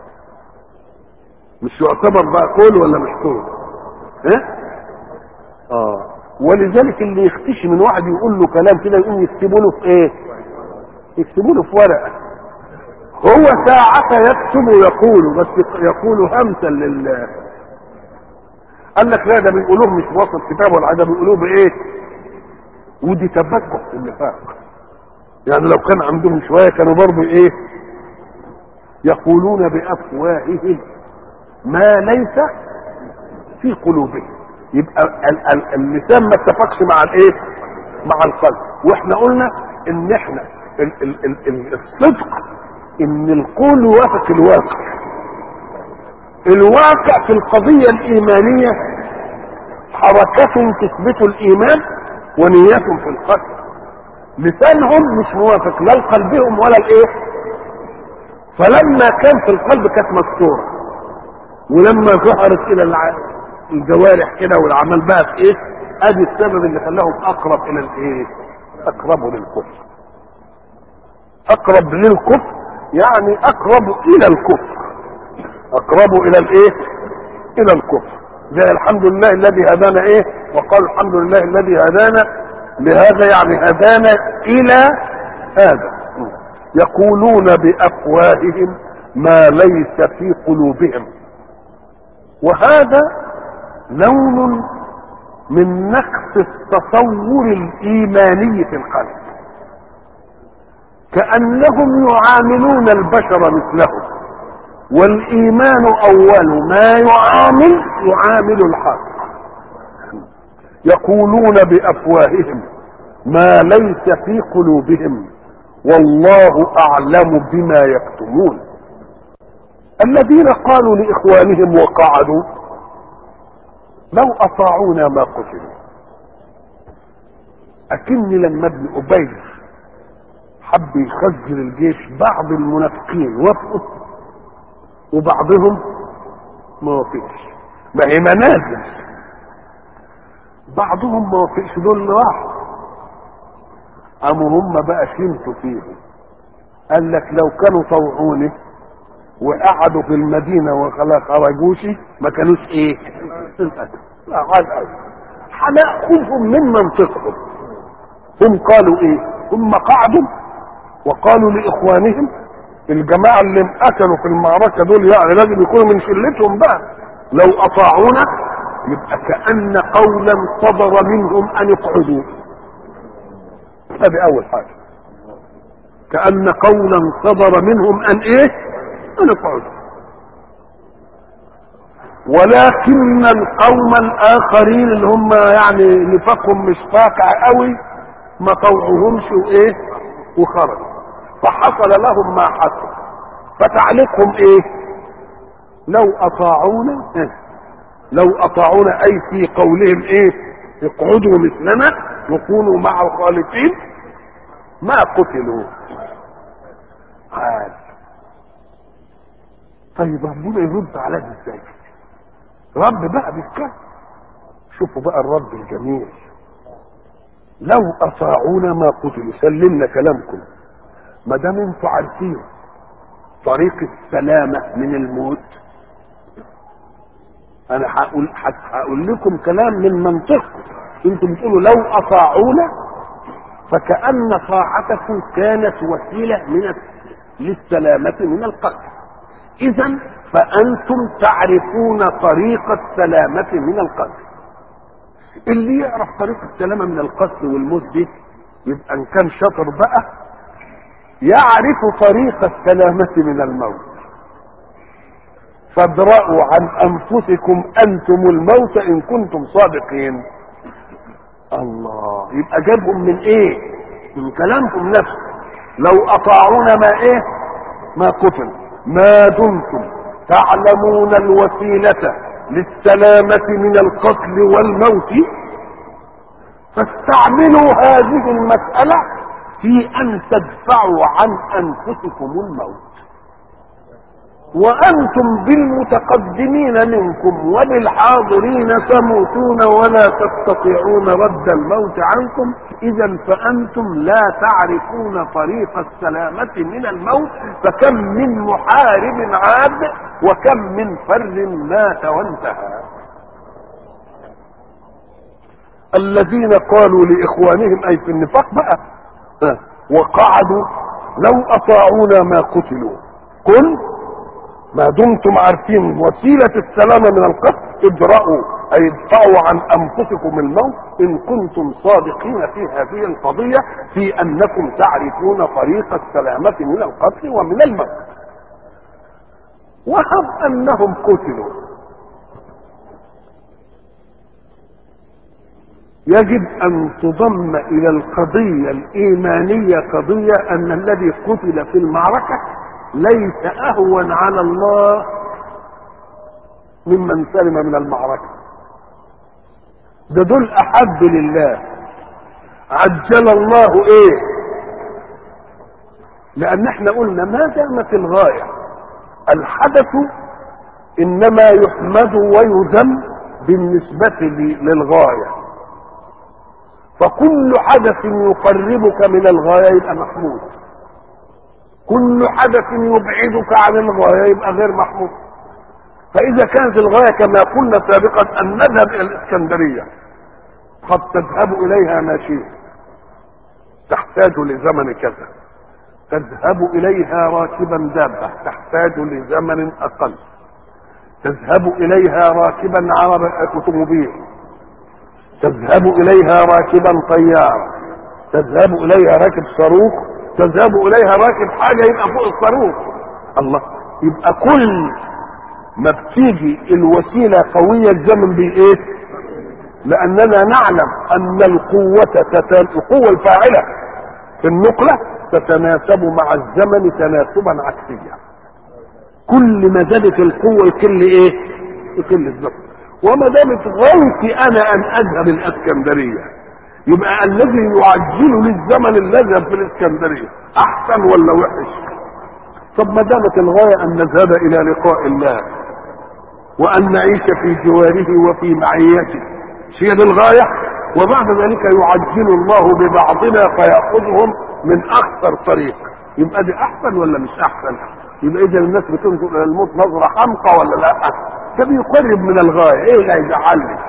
S2: مش يعتبر بقى قول ولا مش قول؟ ها؟ اه ولذلك اللي يختشي من واحد يقول له كلام كده يقوم يكتبوا له في ايه؟ يكتبوا له في ورقه هو ساعة يكتب ويقول بس يقول همسا لل قال لك لا ده بيقولوه مش وسط كتاب ولا ده بيقولوه بايه؟ ودي تبكح في النفاق يعني لو كان عندهم شويه كانوا برضه ايه؟ يقولون بافواههم ما ليس في قلوبهم يبقى ال- ال- اللسان ما اتفقش مع الايه؟ مع القلب واحنا قلنا ان احنا ال- ال- ال- ال- الصدق ان القول يوافق الواقع الواقع في القضية الإيمانية حركة تثبت الإيمان ونية في القلب لسانهم مش موافق لا لقلبهم ولا الايه فلما كان في القلب كانت مستورة ولما ظهرت الى الع- الجوارح كده والعمل بقى في ايه ادي السبب اللي خلاهم اقرب الى الايه اقرب للكفر اقرب للكفر يعني اقرب الى الكفر اقرب الى الايه الى الكفر زي الحمد لله الذي هدانا ايه وقال الحمد لله الذي هدانا لهذا يعني هدانا الى هذا يقولون بافواههم ما ليس في قلوبهم وهذا لون من نقص التصور الايماني في القلب كانهم يعاملون البشر مثلهم والايمان اول ما يعامل يعامل الحق يقولون بافواههم ما ليس في قلوبهم والله اعلم بما يكتمون الذين قالوا لاخوانهم وقعدوا لو اطاعونا ما قتلوا اكني لما ابن ابي حب يخزن الجيش بعض المنافقين وافقوا وبعضهم ما وافقش ما هي منازل بعضهم ما وافقش دول اللي راحوا قاموا هم بقى شمتوا فيهم قال لك لو كانوا طوعوني وقعدوا في المدينه وخلا خرجوش ما كانوش ايه الأدب. لا عاد هناخذهم من منطقهم هم قالوا ايه هم قعدوا وقالوا لاخوانهم الجماعه اللي قتلوا في المعركه دول يعني لازم يكونوا من شلتهم بقى لو اطاعونا يبقى كان قولا صدر منهم ان اقعدوا هذه اول حاجه كان قولا صدر منهم ان ايه ان اقعدوا ولكن القوم الاخرين اللي هم يعني نفاقهم مش فاقع قوي ما طوعوهمش وايه وخرجوا فحصل لهم ما حصل فتعليقهم ايه لو اطاعونا إيه؟ لو اطاعونا اي في قولهم ايه اقعدوا مثلنا وكونوا مع الخالفين ما قتلوا قال طيب ربنا يرد على ده ازاي رب بقى بيتكلم شوفوا بقى الرب الجميل لو اطاعونا ما قتلوا سلمنا كلامكم ما دام انتوا عارفين طريق السلامة من الموت انا هقول هقول لكم كلام من منطقكم انتم بتقولوا لو اطاعونا فكأن طاعتكم كانت وسيلة من للسلامة من القتل اذا فانتم تعرفون طريق السلامه من القتل اللي يعرف طريق السلامه من القتل والموت دي يبقى ان كان شاطر بقى يعرف طريق السلامه من الموت فادرأوا عن انفسكم انتم الموت ان كنتم صادقين الله يبقى جابهم من ايه من كلامهم نفسه لو اطاعونا ما ايه ما قتل ما دمتم تعلمون الوسيلة للسلامة من القتل والموت فاستعملوا هذه المسألة في ان تدفعوا عن انفسكم الموت وانتم بالمتقدمين منكم وبالحاضرين تموتون ولا تستطيعون رد الموت عنكم اذا فانتم لا تعرفون طريق السلامه من الموت فكم من محارب عاد وكم من فر مات وانتهى الذين قالوا لاخوانهم اي في النفاق بقى ها، وقعدوا لو اطاعونا ما قتلوا قل ما دمتم عارفين وسيلة السلامة من القتل ادرأوا أي ادفعوا عن أنفسكم الموت إن كنتم صادقين في هذه القضية في أنكم تعرفون طريق السلامة من القتل ومن الموت وهم أنهم قتلوا يجب أن تضم إلى القضية الإيمانية قضية أن الذي قتل في المعركة ليس اهون على الله ممن سلم من المعركه ده دول احب لله عجل الله ايه لان احنا قلنا ما دامت الغايه الحدث انما يحمد ويذم بالنسبه للغايه فكل حدث يقربك من الغايه يبقى محمود كل حدث يبعدك عن الغايه يبقى غير محمود فاذا كانت الغايه كما قلنا سابقا ان نذهب الى الاسكندريه قد تذهب اليها ماشيه تحتاج لزمن كذا تذهب اليها راكبا دابه تحتاج لزمن اقل تذهب اليها راكبا عرب اوتوموبيل تذهب اليها راكبا طياره تذهب اليها راكب صاروخ تذهب اليها راكب حاجه يبقى فوق الصاروخ الله يبقى كل ما بتيجي الوسيله قويه الزمن بايه لاننا نعلم ان القوه تت... القوه الفاعله في النقله تتناسب مع الزمن تناسبا عكسيا كل ما زادت القوه يقل ايه يقل الزمن وما دامت غايتي انا ان اذهب الاسكندريه يبقى الذي يعجل للزمن اللذة في الاسكندريه احسن ولا وحش طب ما دامت الغايه ان نذهب الى لقاء الله وان نعيش في جواره وفي معيته هي دي الغايه وبعد ذلك يعجل الله ببعضنا فياخذهم من اخطر طريق يبقى دي احسن ولا مش احسن يبقى اذا الناس بتنظر الى الموت نظره حمقى ولا لا ده بيقرب من الغايه ايه اللي هيزعلني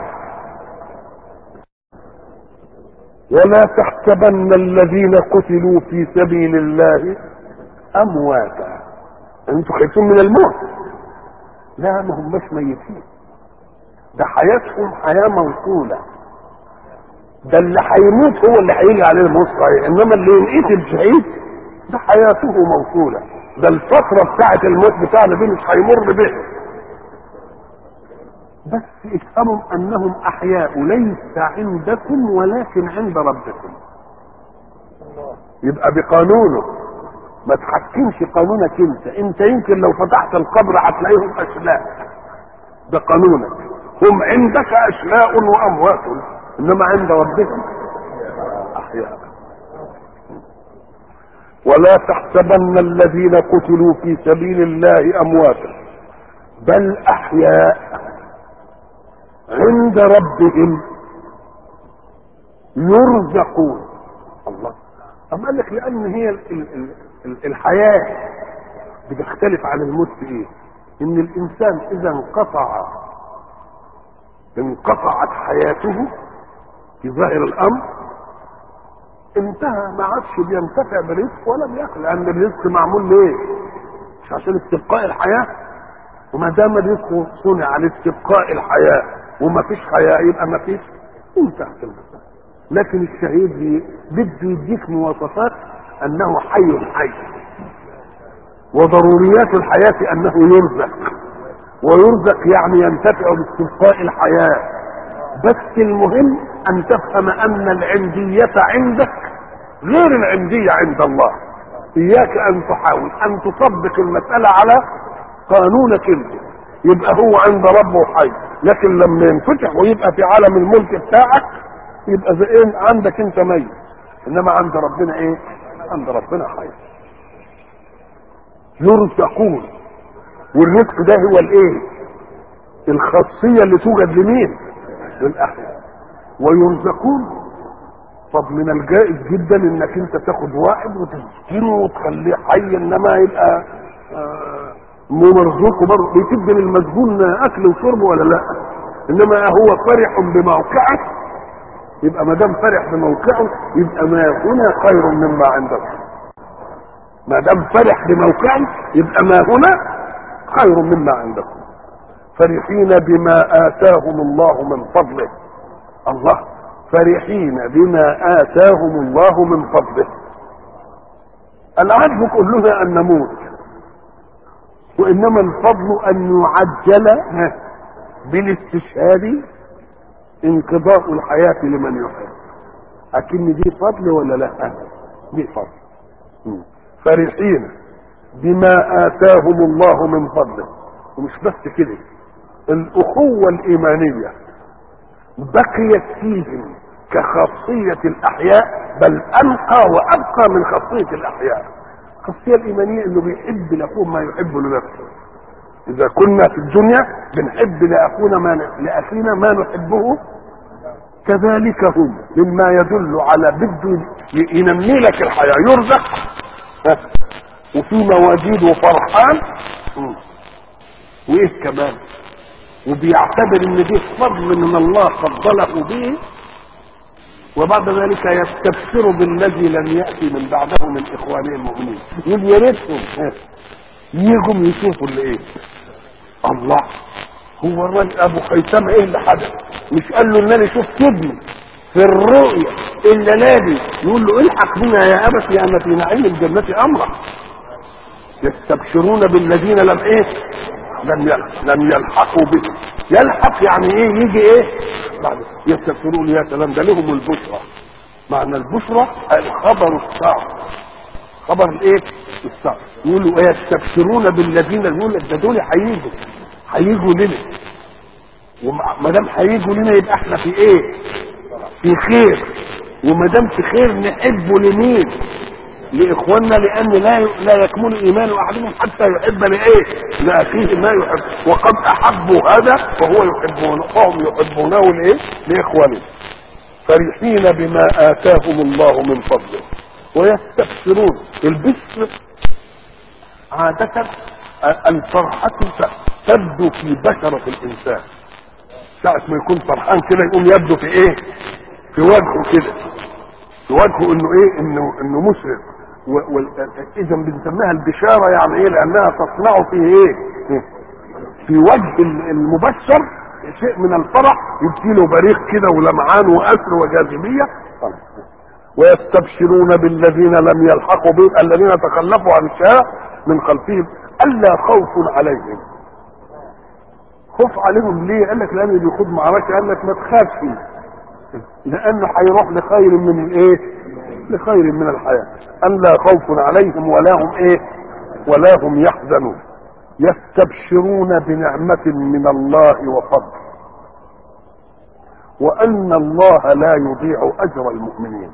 S2: ولا تحسبن الذين قتلوا في سبيل الله امواتا انتوا خايفين من الموت لا ما هماش ميتين ده حياتهم حياه موصوله ده اللي هيموت هو اللي هيجي عليه الموت صحيح انما اللي ينقتل شهيد ده حياته موصوله ده الفتره بتاعه الموت بتاعنا دي مش هيمر به بس افهموا انهم احياء ليس عندكم ولكن عند ربكم يبقى بقانونه ما تحكمش قانونك انت انت يمكن لو فتحت القبر هتلاقيهم اشلاء ده قانونك هم عندك اشلاء واموات انما عند ربهم احياء ولا تحسبن الذين قتلوا في سبيل الله امواتا بل احياء عند ربهم يرزقون الله أم قال لك لأن هي ال ال ال الحياة بتختلف عن الموت في إيه؟ إن الإنسان إذا انقطع انقطعت حياته في ظاهر الأمر انتهى ما عادش بينتفع برزق ولا بياكل لأن الرزق معمول ليه؟ مش عشان استبقاء الحياة وما دام رزقه صنع لاستبقاء الحياه وما فيش حياه يبقى ما فيش انتهت المسألة لكن الشهيد بده يديك مواصفات انه حي حي وضروريات الحياه انه يرزق ويرزق يعني ينتفع باستبقاء الحياه بس المهم ان تفهم ان العنديه عندك غير العنديه عند الله اياك ان تحاول ان تطبق المساله على قانونك انت يبقى هو عند ربه حي لكن لما ينفتح ويبقى في عالم الملك بتاعك يبقى زي ايه عندك انت ميت انما عند ربنا ايه عند ربنا حي يرزقون والرزق ده هو الايه الخاصيه اللي توجد لمين للاحياء ويرزقون طب من الجائز جدا انك انت تاخد واحد وتسجنه وتخليه حي انما يبقى آه مرزوقه برضه بتدي للمسجون اكل وشرب ولا لا انما هو فرح بموقعه يبقى ما دام فرح بموقعه يبقى ما هنا خير مما عنده ما دام فرح بموقعه يبقى ما هنا خير مما عندكم فرحين بما آتاهم الله من فضله الله فرحين بما آتاهم الله من فضله العجب كلنا أن نموت وإنما الفضل أن يعجل بالاستشهاد انقضاء الحياة لمن يحب أكن دي فضل ولا لا دي فضل فرحين بما آتاهم الله من فضله ومش بس كده الأخوة الإيمانية بقيت فيهم كخاصية الأحياء بل أنقى وأبقى من خاصية الأحياء الخاصية الإيمانية إنه بيحب لأخوه ما يحب لنفسه إذا كنا في الدنيا بنحب لأخونا ما لأخينا ما نحبه كذلك هم مما يدل على بده ينمي لك الحياة يرزق وفي مواجيد وفرحان وايه كمان وبيعتبر ان دي فضل من الله فضله به وبعد ذلك يستبشر بالذي لم ياتي من بعده من اخوانه المؤمنين يجي يا ريتهم يجوا يشوفوا اللي ايه الله هو الراجل ابو خيثمه ايه اللي حدث مش قال له ان انا شفت ابني في الرؤيا الا نادي يقول له الحق بنا يا ابت ان في نعيم الجنه امرا يستبشرون بالذين لم ايه لم لم يلحقوا به يلحق يعني ايه يجي ايه بعد يستبشرون يا سلام ده لهم البشرى معنى البشرى الخبر السار خبر الايه السار يقولوا ايه يستبشرون بالذين يقول لك ده دول هيجوا هيجوا لنا وما دام هيجوا لنا يبقى احنا في ايه في خير وما دام في خير نحبه لمين لاخواننا لان لا لا يكمل ايمان احدهم حتى يحب لايه لاخيه ما يحب وقد احبوا هذا وهو يحبون فهم يحبونه لايه لاخوانهم فرحين بما اتاهم الله من فضله ويستبشرون البشر عادة الفرحة تبدو في بشرة الإنسان ساعة ما يكون فرحان كده يقوم يبدو في إيه؟ في وجهه كده في وجهه إنه إيه؟ إنه إنه مشرق اذا بنسميها البشاره يعني ايه لانها تصنع فيه ايه في وجه المبشر شيء من الفرح يبكي له بريق كده ولمعان واسر وجاذبيه ويستبشرون بالذين لم يلحقوا بهم الذين تخلفوا عن الشهاء من خلفهم الا خوف عليهم خوف عليهم ليه قال لك لانه بيخوض معركه قال لك ما تخافش لانه هيروح لخير من الايه لخير من الحياة أن لا خوف عليهم ولا هم إيه ولا هم يحزنون يستبشرون بنعمة من الله وفضل وأن الله لا يضيع أجر المؤمنين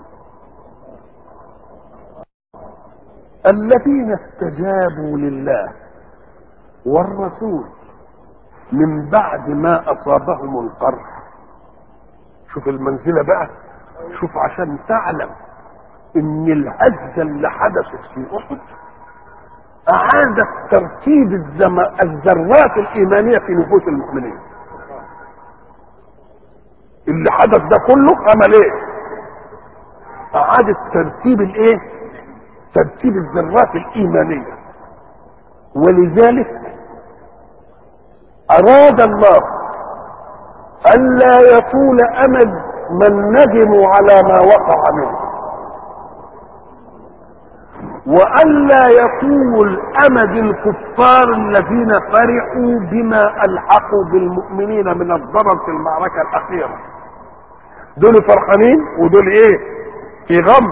S2: الذين استجابوا لله والرسول من بعد ما أصابهم القرح شوف المنزلة بقى شوف عشان تعلم ان الهزه اللي حدثت في احد اعادت ترتيب الزم... الذرات الايمانيه في نفوس المؤمنين اللي حدث ده كله عمل ايه اعادت ترتيب الايه ترتيب الذرات الايمانيه ولذلك اراد الله الا يطول امد من ندموا على ما وقع منه والا يطول امد الكفار الذين فرحوا بما الحقوا بالمؤمنين من الضرر في المعركه الاخيره دول فرحانين ودول ايه في غم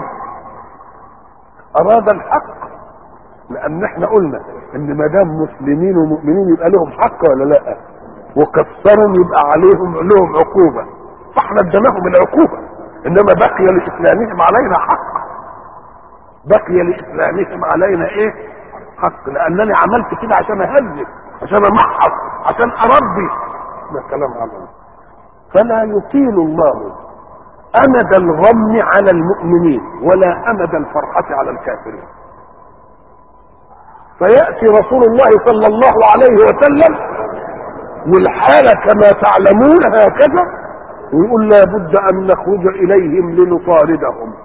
S2: اراد الحق لان احنا قلنا ان ما دام مسلمين ومؤمنين يبقى لهم حق ولا لا وكسرهم يبقى عليهم لهم عقوبه فاحنا اديناهم العقوبه انما بقي لاسلامهم علينا حق بقي لاسلامهم علينا ايه حق لانني عملت كده عشان اهذب عشان امحص عشان اربي ده كلام عظيم فلا يطيل الله امد الغم على المؤمنين ولا امد الفرحه على الكافرين فياتي رسول الله صلى الله عليه وسلم والحاله كما تعلمون هكذا ويقول لابد ان نخرج اليهم لنطاردهم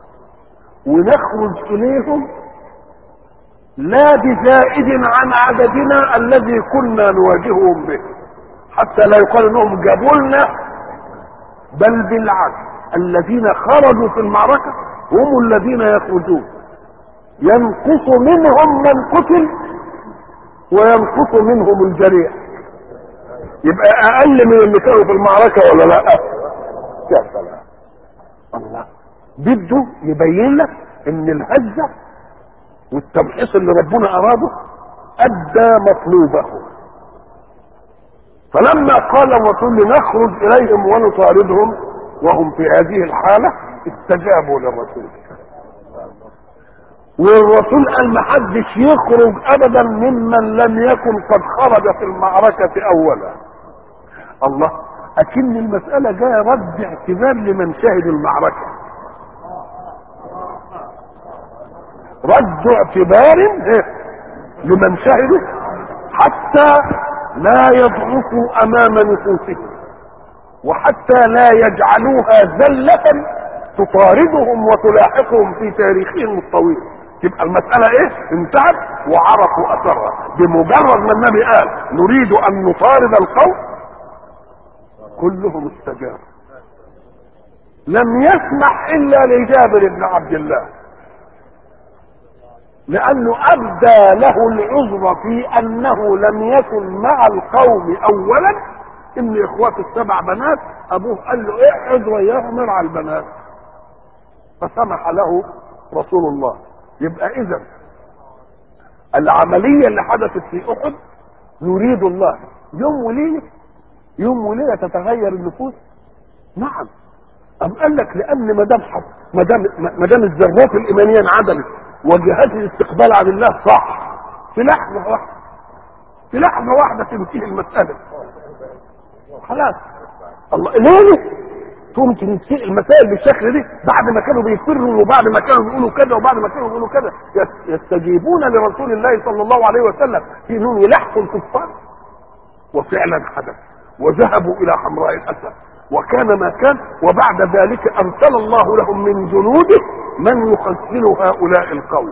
S2: ونخرج اليهم لا بزائد عن عددنا الذي كنا نواجههم به حتى لا يقال انهم جابوا لنا بل بالعكس الذين خرجوا في المعركه هم الذين يخرجون ينقص منهم من قتل وينقص منهم الجريح يبقى اقل من اللي كانوا في المعركه ولا لا يا سلام الله بده يبين لك ان الهزه والتمحيص اللي ربنا اراده ادى مطلوبه فلما قال الرسول لنخرج اليهم ونطاردهم وهم في هذه الحاله استجابوا للرسول والرسول قال ما حدش يخرج ابدا ممن لم يكن قد خرج في المعركه اولا الله اكن المساله جايه رد اعتبار لمن شهد المعركه رد اعتبار لمن شهدوا حتى لا يضعفوا امام نفوسهم وحتى لا يجعلوها زلة تطاردهم وتلاحقهم في تاريخهم الطويل تبقى المسألة ايه انتهت وعرفوا اثرها بمجرد ما النبي قال نريد ان نطارد القوم كلهم استجابوا لم يسمح الا لجابر بن عبد الله لانه ابدى له العذر في انه لم يكن مع القوم اولا ان اخواته السبع بنات ابوه قال له اقعد وياهم ارعى البنات فسمح له رسول الله يبقى اذا العمليه اللي حدثت في احد يريد الله يوم وليله يوم وليله تتغير النفوس نعم أم قال لك لأن ما دام ما دام ما دام الذرات الإيمانية انعدمت وجهات الاستقبال عن الله صح في لحظة واحدة في لحظة واحدة تنتهي المسألة خلاص الله ليه تقوم تنتهي المسائل بالشكل دي بعد ما كانوا بيفروا وبعد ما كانوا بيقولوا كذا وبعد ما كانوا بيقولوا كذا يستجيبون لرسول الله صلى الله عليه وسلم في انهم يلحقوا الكفار وفعلا حدث وذهبوا الى حمراء الاسد وكان ما كان وبعد ذلك ارسل الله لهم من جنوده من يخزن هؤلاء القوم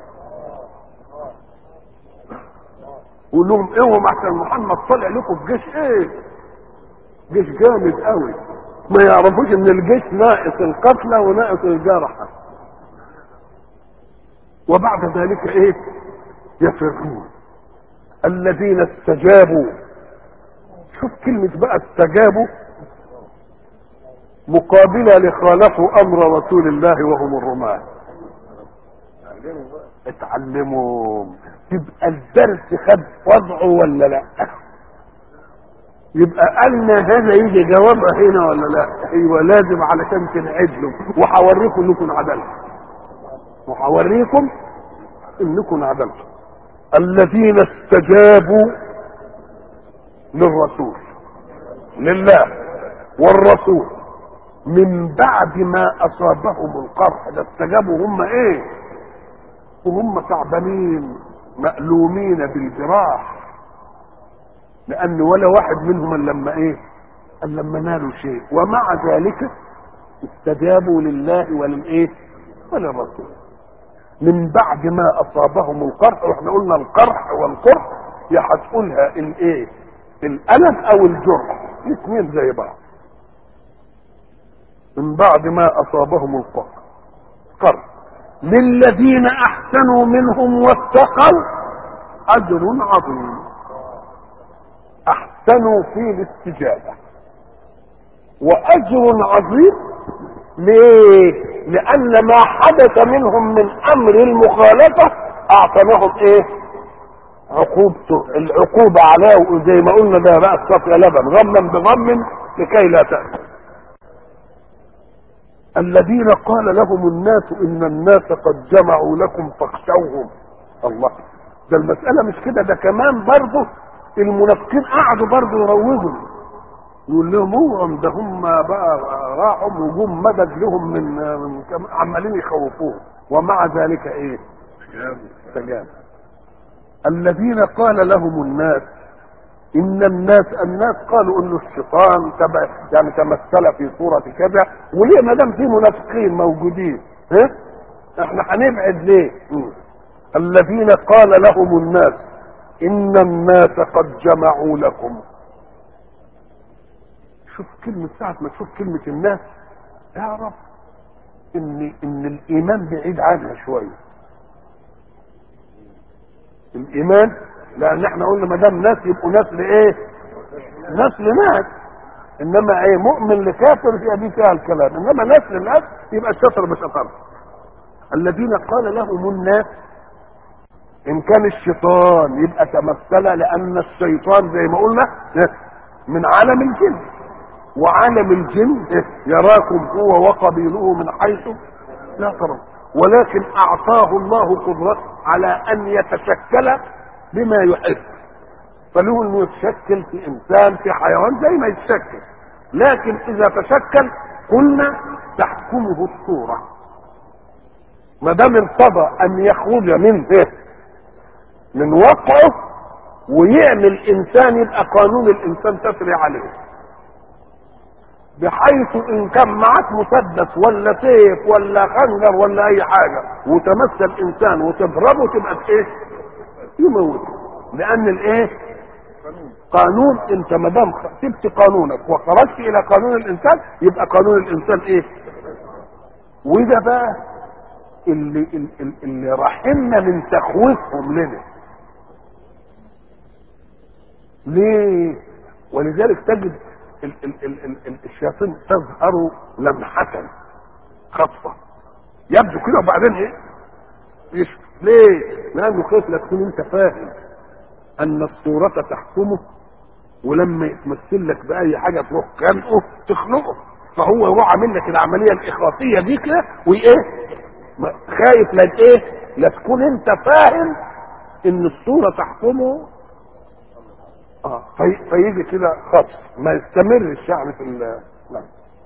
S2: يقول لهم اوعوا احسن محمد طلع لكم في جيش ايه جيش جامد قوي ما يعرفوش ان الجيش ناقص القتلى وناقص الجرحى وبعد ذلك ايه يفرون الذين استجابوا شوف كلمة بقى استجابوا مقابلة لخالفوا امر رسول الله وهم الرماة اتعلموا يبقى الدرس خد وضعه ولا لا يبقى قالنا هذا يجي جوابها هنا ولا لا ايوه لازم علشان تنعدلوا وهوريكم انكم عدلتوا وهوريكم انكم عدلتوا الذين استجابوا للرسول لله والرسول من بعد ما اصابهم القرح ده استجابوا هم ايه وهم تعبانين مألومين بالجراح لان ولا واحد منهم الا لما ايه الا لما نالوا شيء ومع ذلك استجابوا لله وللايه وللرسول من بعد ما اصابهم القرح واحنا قلنا القرح والقرح يا هتقولها الايه الالم او الجرح الاثنين زي بعض من بعد ما اصابهم القرح قرح للذين احسنوا منهم واتقوا اجر عظيم احسنوا في الاستجابه واجر عظيم ليه لان ما حدث منهم من امر المخالفه اعطناهم ايه عقوبته العقوبة عليه وزي ما قلنا ده بقى الصفي لبن غما بغم لكي لا تأكل الذين قال لهم الناس ان الناس قد جمعوا لكم فاخشوهم الله ده المسألة مش كده ده كمان برضه المنافقين قعدوا برضه يروجوا يقول لهم اوعوا ده هم بقى راحوا وجوم مدد لهم من, من عمالين يخوفوهم ومع ذلك ايه؟ استجاب الذين قال لهم الناس ان الناس الناس قالوا انه الشيطان تبع يعني تمثل في صورة كذا وليه ما دام في منافقين موجودين ها احنا هنبعد ليه م. الذين قال لهم الناس ان الناس قد جمعوا لكم شوف كلمة ساعة ما تشوف كلمة الناس اعرف ان ان الايمان بعيد عنها شويه الايمان لان احنا قلنا ما دام ناس يبقوا ناس لايه ناس لناس انما ايه مؤمن لكافر هي دي فيها الكلام انما ناس لناس يبقى الشطر بشطر الذين قال لهم الناس ان كان الشيطان يبقى تمثل لان الشيطان زي ما قلنا من عالم الجن وعالم الجن يراكم هو وقبيله من حيث لا ترون ولكن اعطاه الله قدرة على ان يتشكل بما يحب فله انه يتشكل في انسان في حيوان زي ما يتشكل لكن اذا تشكل قلنا تحكمه الصورة ما دام ارتضى ان يخرج من من وقعه ويعمل انسان يبقى قانون الانسان تسري عليه بحيث ان كان معاك مسدس ولا سيف ولا خنجر ولا اي حاجه وتمثل انسان وتضربه تبقى ايه؟ يموت لان الايه؟ قانون انت ما دام سبت قانونك وخرجت الى قانون الانسان يبقى قانون الانسان ايه؟ وده بقى اللي اللي, اللي رحمنا من تخويفهم لنا ليه؟ ولذلك تجد ال ال ال ال ال الشياطين تظهر لمحة خطفة يبدو كده وبعدين ايه؟ يشفى ليه؟ لأنه خايف لا تكون أنت فاهم أن الصورة تحكمه ولما يتمثل لك بأي حاجة تروح خانقه تخنقه فهو يروح عامل لك العملية الإخلاصية دي كده وإيه؟ خايف لا إيه؟ لا تكون أنت فاهم إن الصورة تحكمه اه في فيجي كده خطف ما يستمرش يعني في لا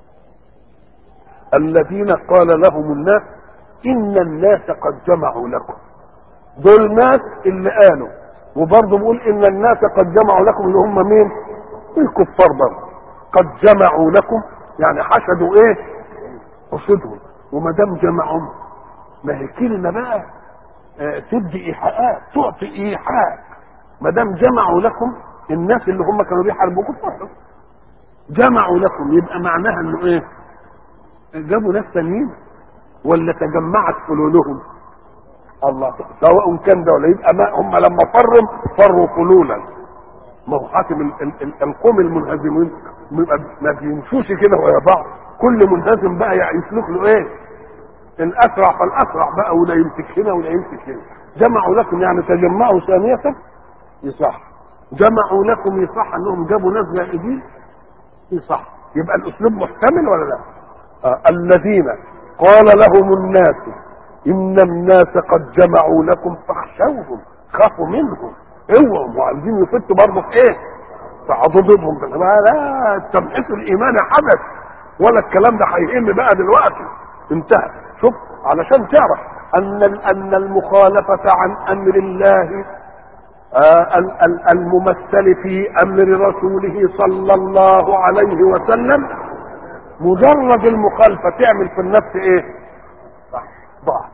S2: الذين قال لهم الناس ان الناس قد جمعوا لكم دول ناس اللي قالوا وبرضه بيقول ان الناس قد جمعوا لكم اللي هم مين الكفار برضه قد جمعوا لكم يعني حشدوا ايه حشدهم وما دام جمعهم ما هي كلمه بقى آه تدي ايحاءات تعطي ايحاء ما دام جمعوا لكم الناس اللي هم كانوا بيحاربوكم فرحوا جمعوا لكم يبقى معناها انه ايه جابوا ناس تانيين ولا تجمعت فلولهم الله سواء كان ده ولا يبقى ما هم لما فروا فروا فلولا ما هو حاكم ال- ال- ال- القوم المنهزمين ما بيمشوش كده ويا بعض كل منهزم بقى يسلك له ايه الاسرع فالاسرع بقى ولا يمسك هنا ولا يمسك هنا جمعوا لكم يعني تجمعوا ثانية يصح جمعوا لكم يصح انهم جابوا ناس جائزين يصح يبقى الاسلوب محتمل ولا لا آه الذين قال لهم الناس ان الناس قد جمعوا لكم فاخشوهم خافوا منهم اوعوا وعايزين يفتوا برضه في ايه في عضدهم لا التمحيص الايماني حدث ولا الكلام ده هيهم بقى دلوقتي انتهى شوف علشان تعرف ان ان المخالفه عن امر الله آه الممثل في امر رسوله صلى الله عليه وسلم مجرد المخالفه تعمل في النفس ايه ضعف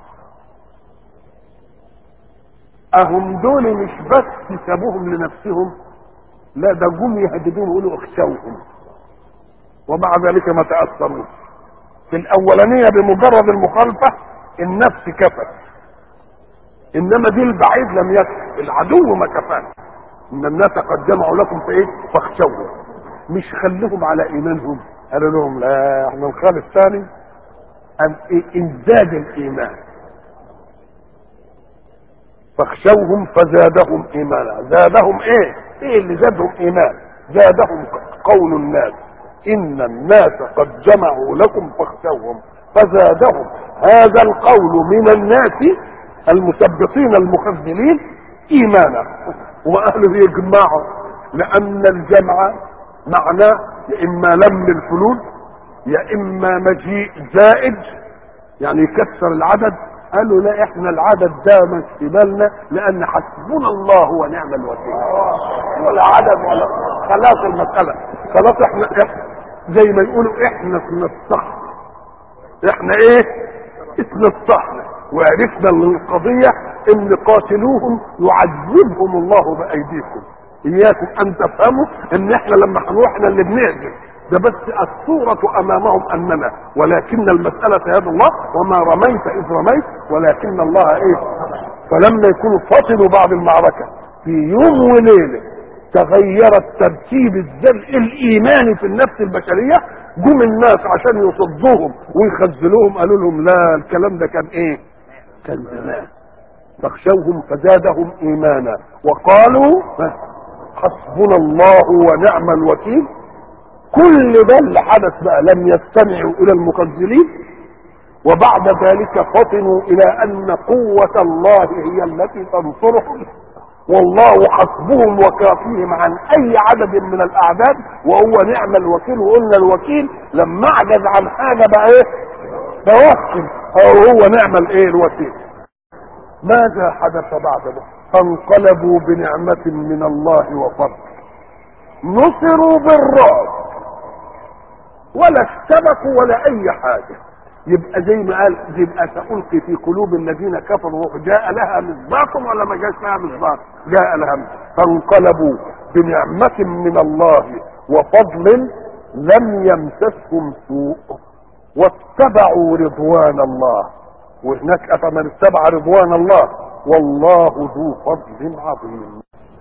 S2: اهم دول مش بس سابوهم لنفسهم لا ده جم يهددون يقولوا اخشوهم ومع ذلك ما تاثروش في الاولانيه بمجرد المخالفه النفس كفت انما دي البعيد لم يكف العدو ما كفاش ان الناس قد جمعوا لكم في ايه فاخشوهم مش خليهم على ايمانهم قالوا لهم لا احنا نخالف ثاني أم إيه ازداد الايمان فاخشوهم فزادهم ايمانا زادهم ايه ايه اللي زادهم ايمان زادهم قول الناس ان الناس قد جمعوا لكم فاخشوهم فزادهم هذا القول من الناس المثبطين المخذلين ايمانا واهله يجمعوا لان الجمع معناه يا اما لم الفلول يا اما مجيء زائد يعني يكسر العدد قالوا لا احنا العدد ده مش في بالنا لان حسبنا الله ونعم الوكيل ولا عدد ولا خلاص المساله خلاص احنا زي ما يقولوا احنا اسم الصح احنا ايه اسم الصح وعرفنا القضيه ان قاتلوهم يعذبهم الله بايديكم اياكم ان تفهموا ان احنا لما هنروح احنا اللي بنهزم ده بس الصورة أمامهم أننا ولكن المسألة يد الله وما رميت إذ رميت ولكن الله إيه فلما يكونوا فصلوا بعد المعركة في يوم وليلة تغير الترتيب الزرع الإيماني في النفس البشرية جم الناس عشان يصدوهم ويخزلوهم قالوا لهم لا الكلام ده كان إيه كان زمان فاخشوهم فزادهم إيمانا وقالوا حسبنا الله ونعم الوكيل كل ده اللي حدث بقى لم يستمعوا الى المخزلين وبعد ذلك فطنوا الى ان قوة الله هي التي تنصرهم والله حسبهم وكافيهم عن اي عدد من الاعداد وهو نعم الوكيل وقلنا الوكيل لما اعجز عن حاجه بقى ايه توكل او هو نعم الايه الوكيل ماذا حدث بعد ده فانقلبوا بنعمة من الله وفضل نصروا بالرعب ولا اشتبكوا ولا اي حاجه يبقى زي ما قال يبقى سألقي في قلوب الذين كفروا جاء لها مصداق ولا ما جاش لها مصداق جاء لها فانقلبوا بنعمة من الله وفضل لم يمسسهم سوء واتبعوا رضوان الله وهناك افمن اتبع رضوان الله والله ذو فضل عظيم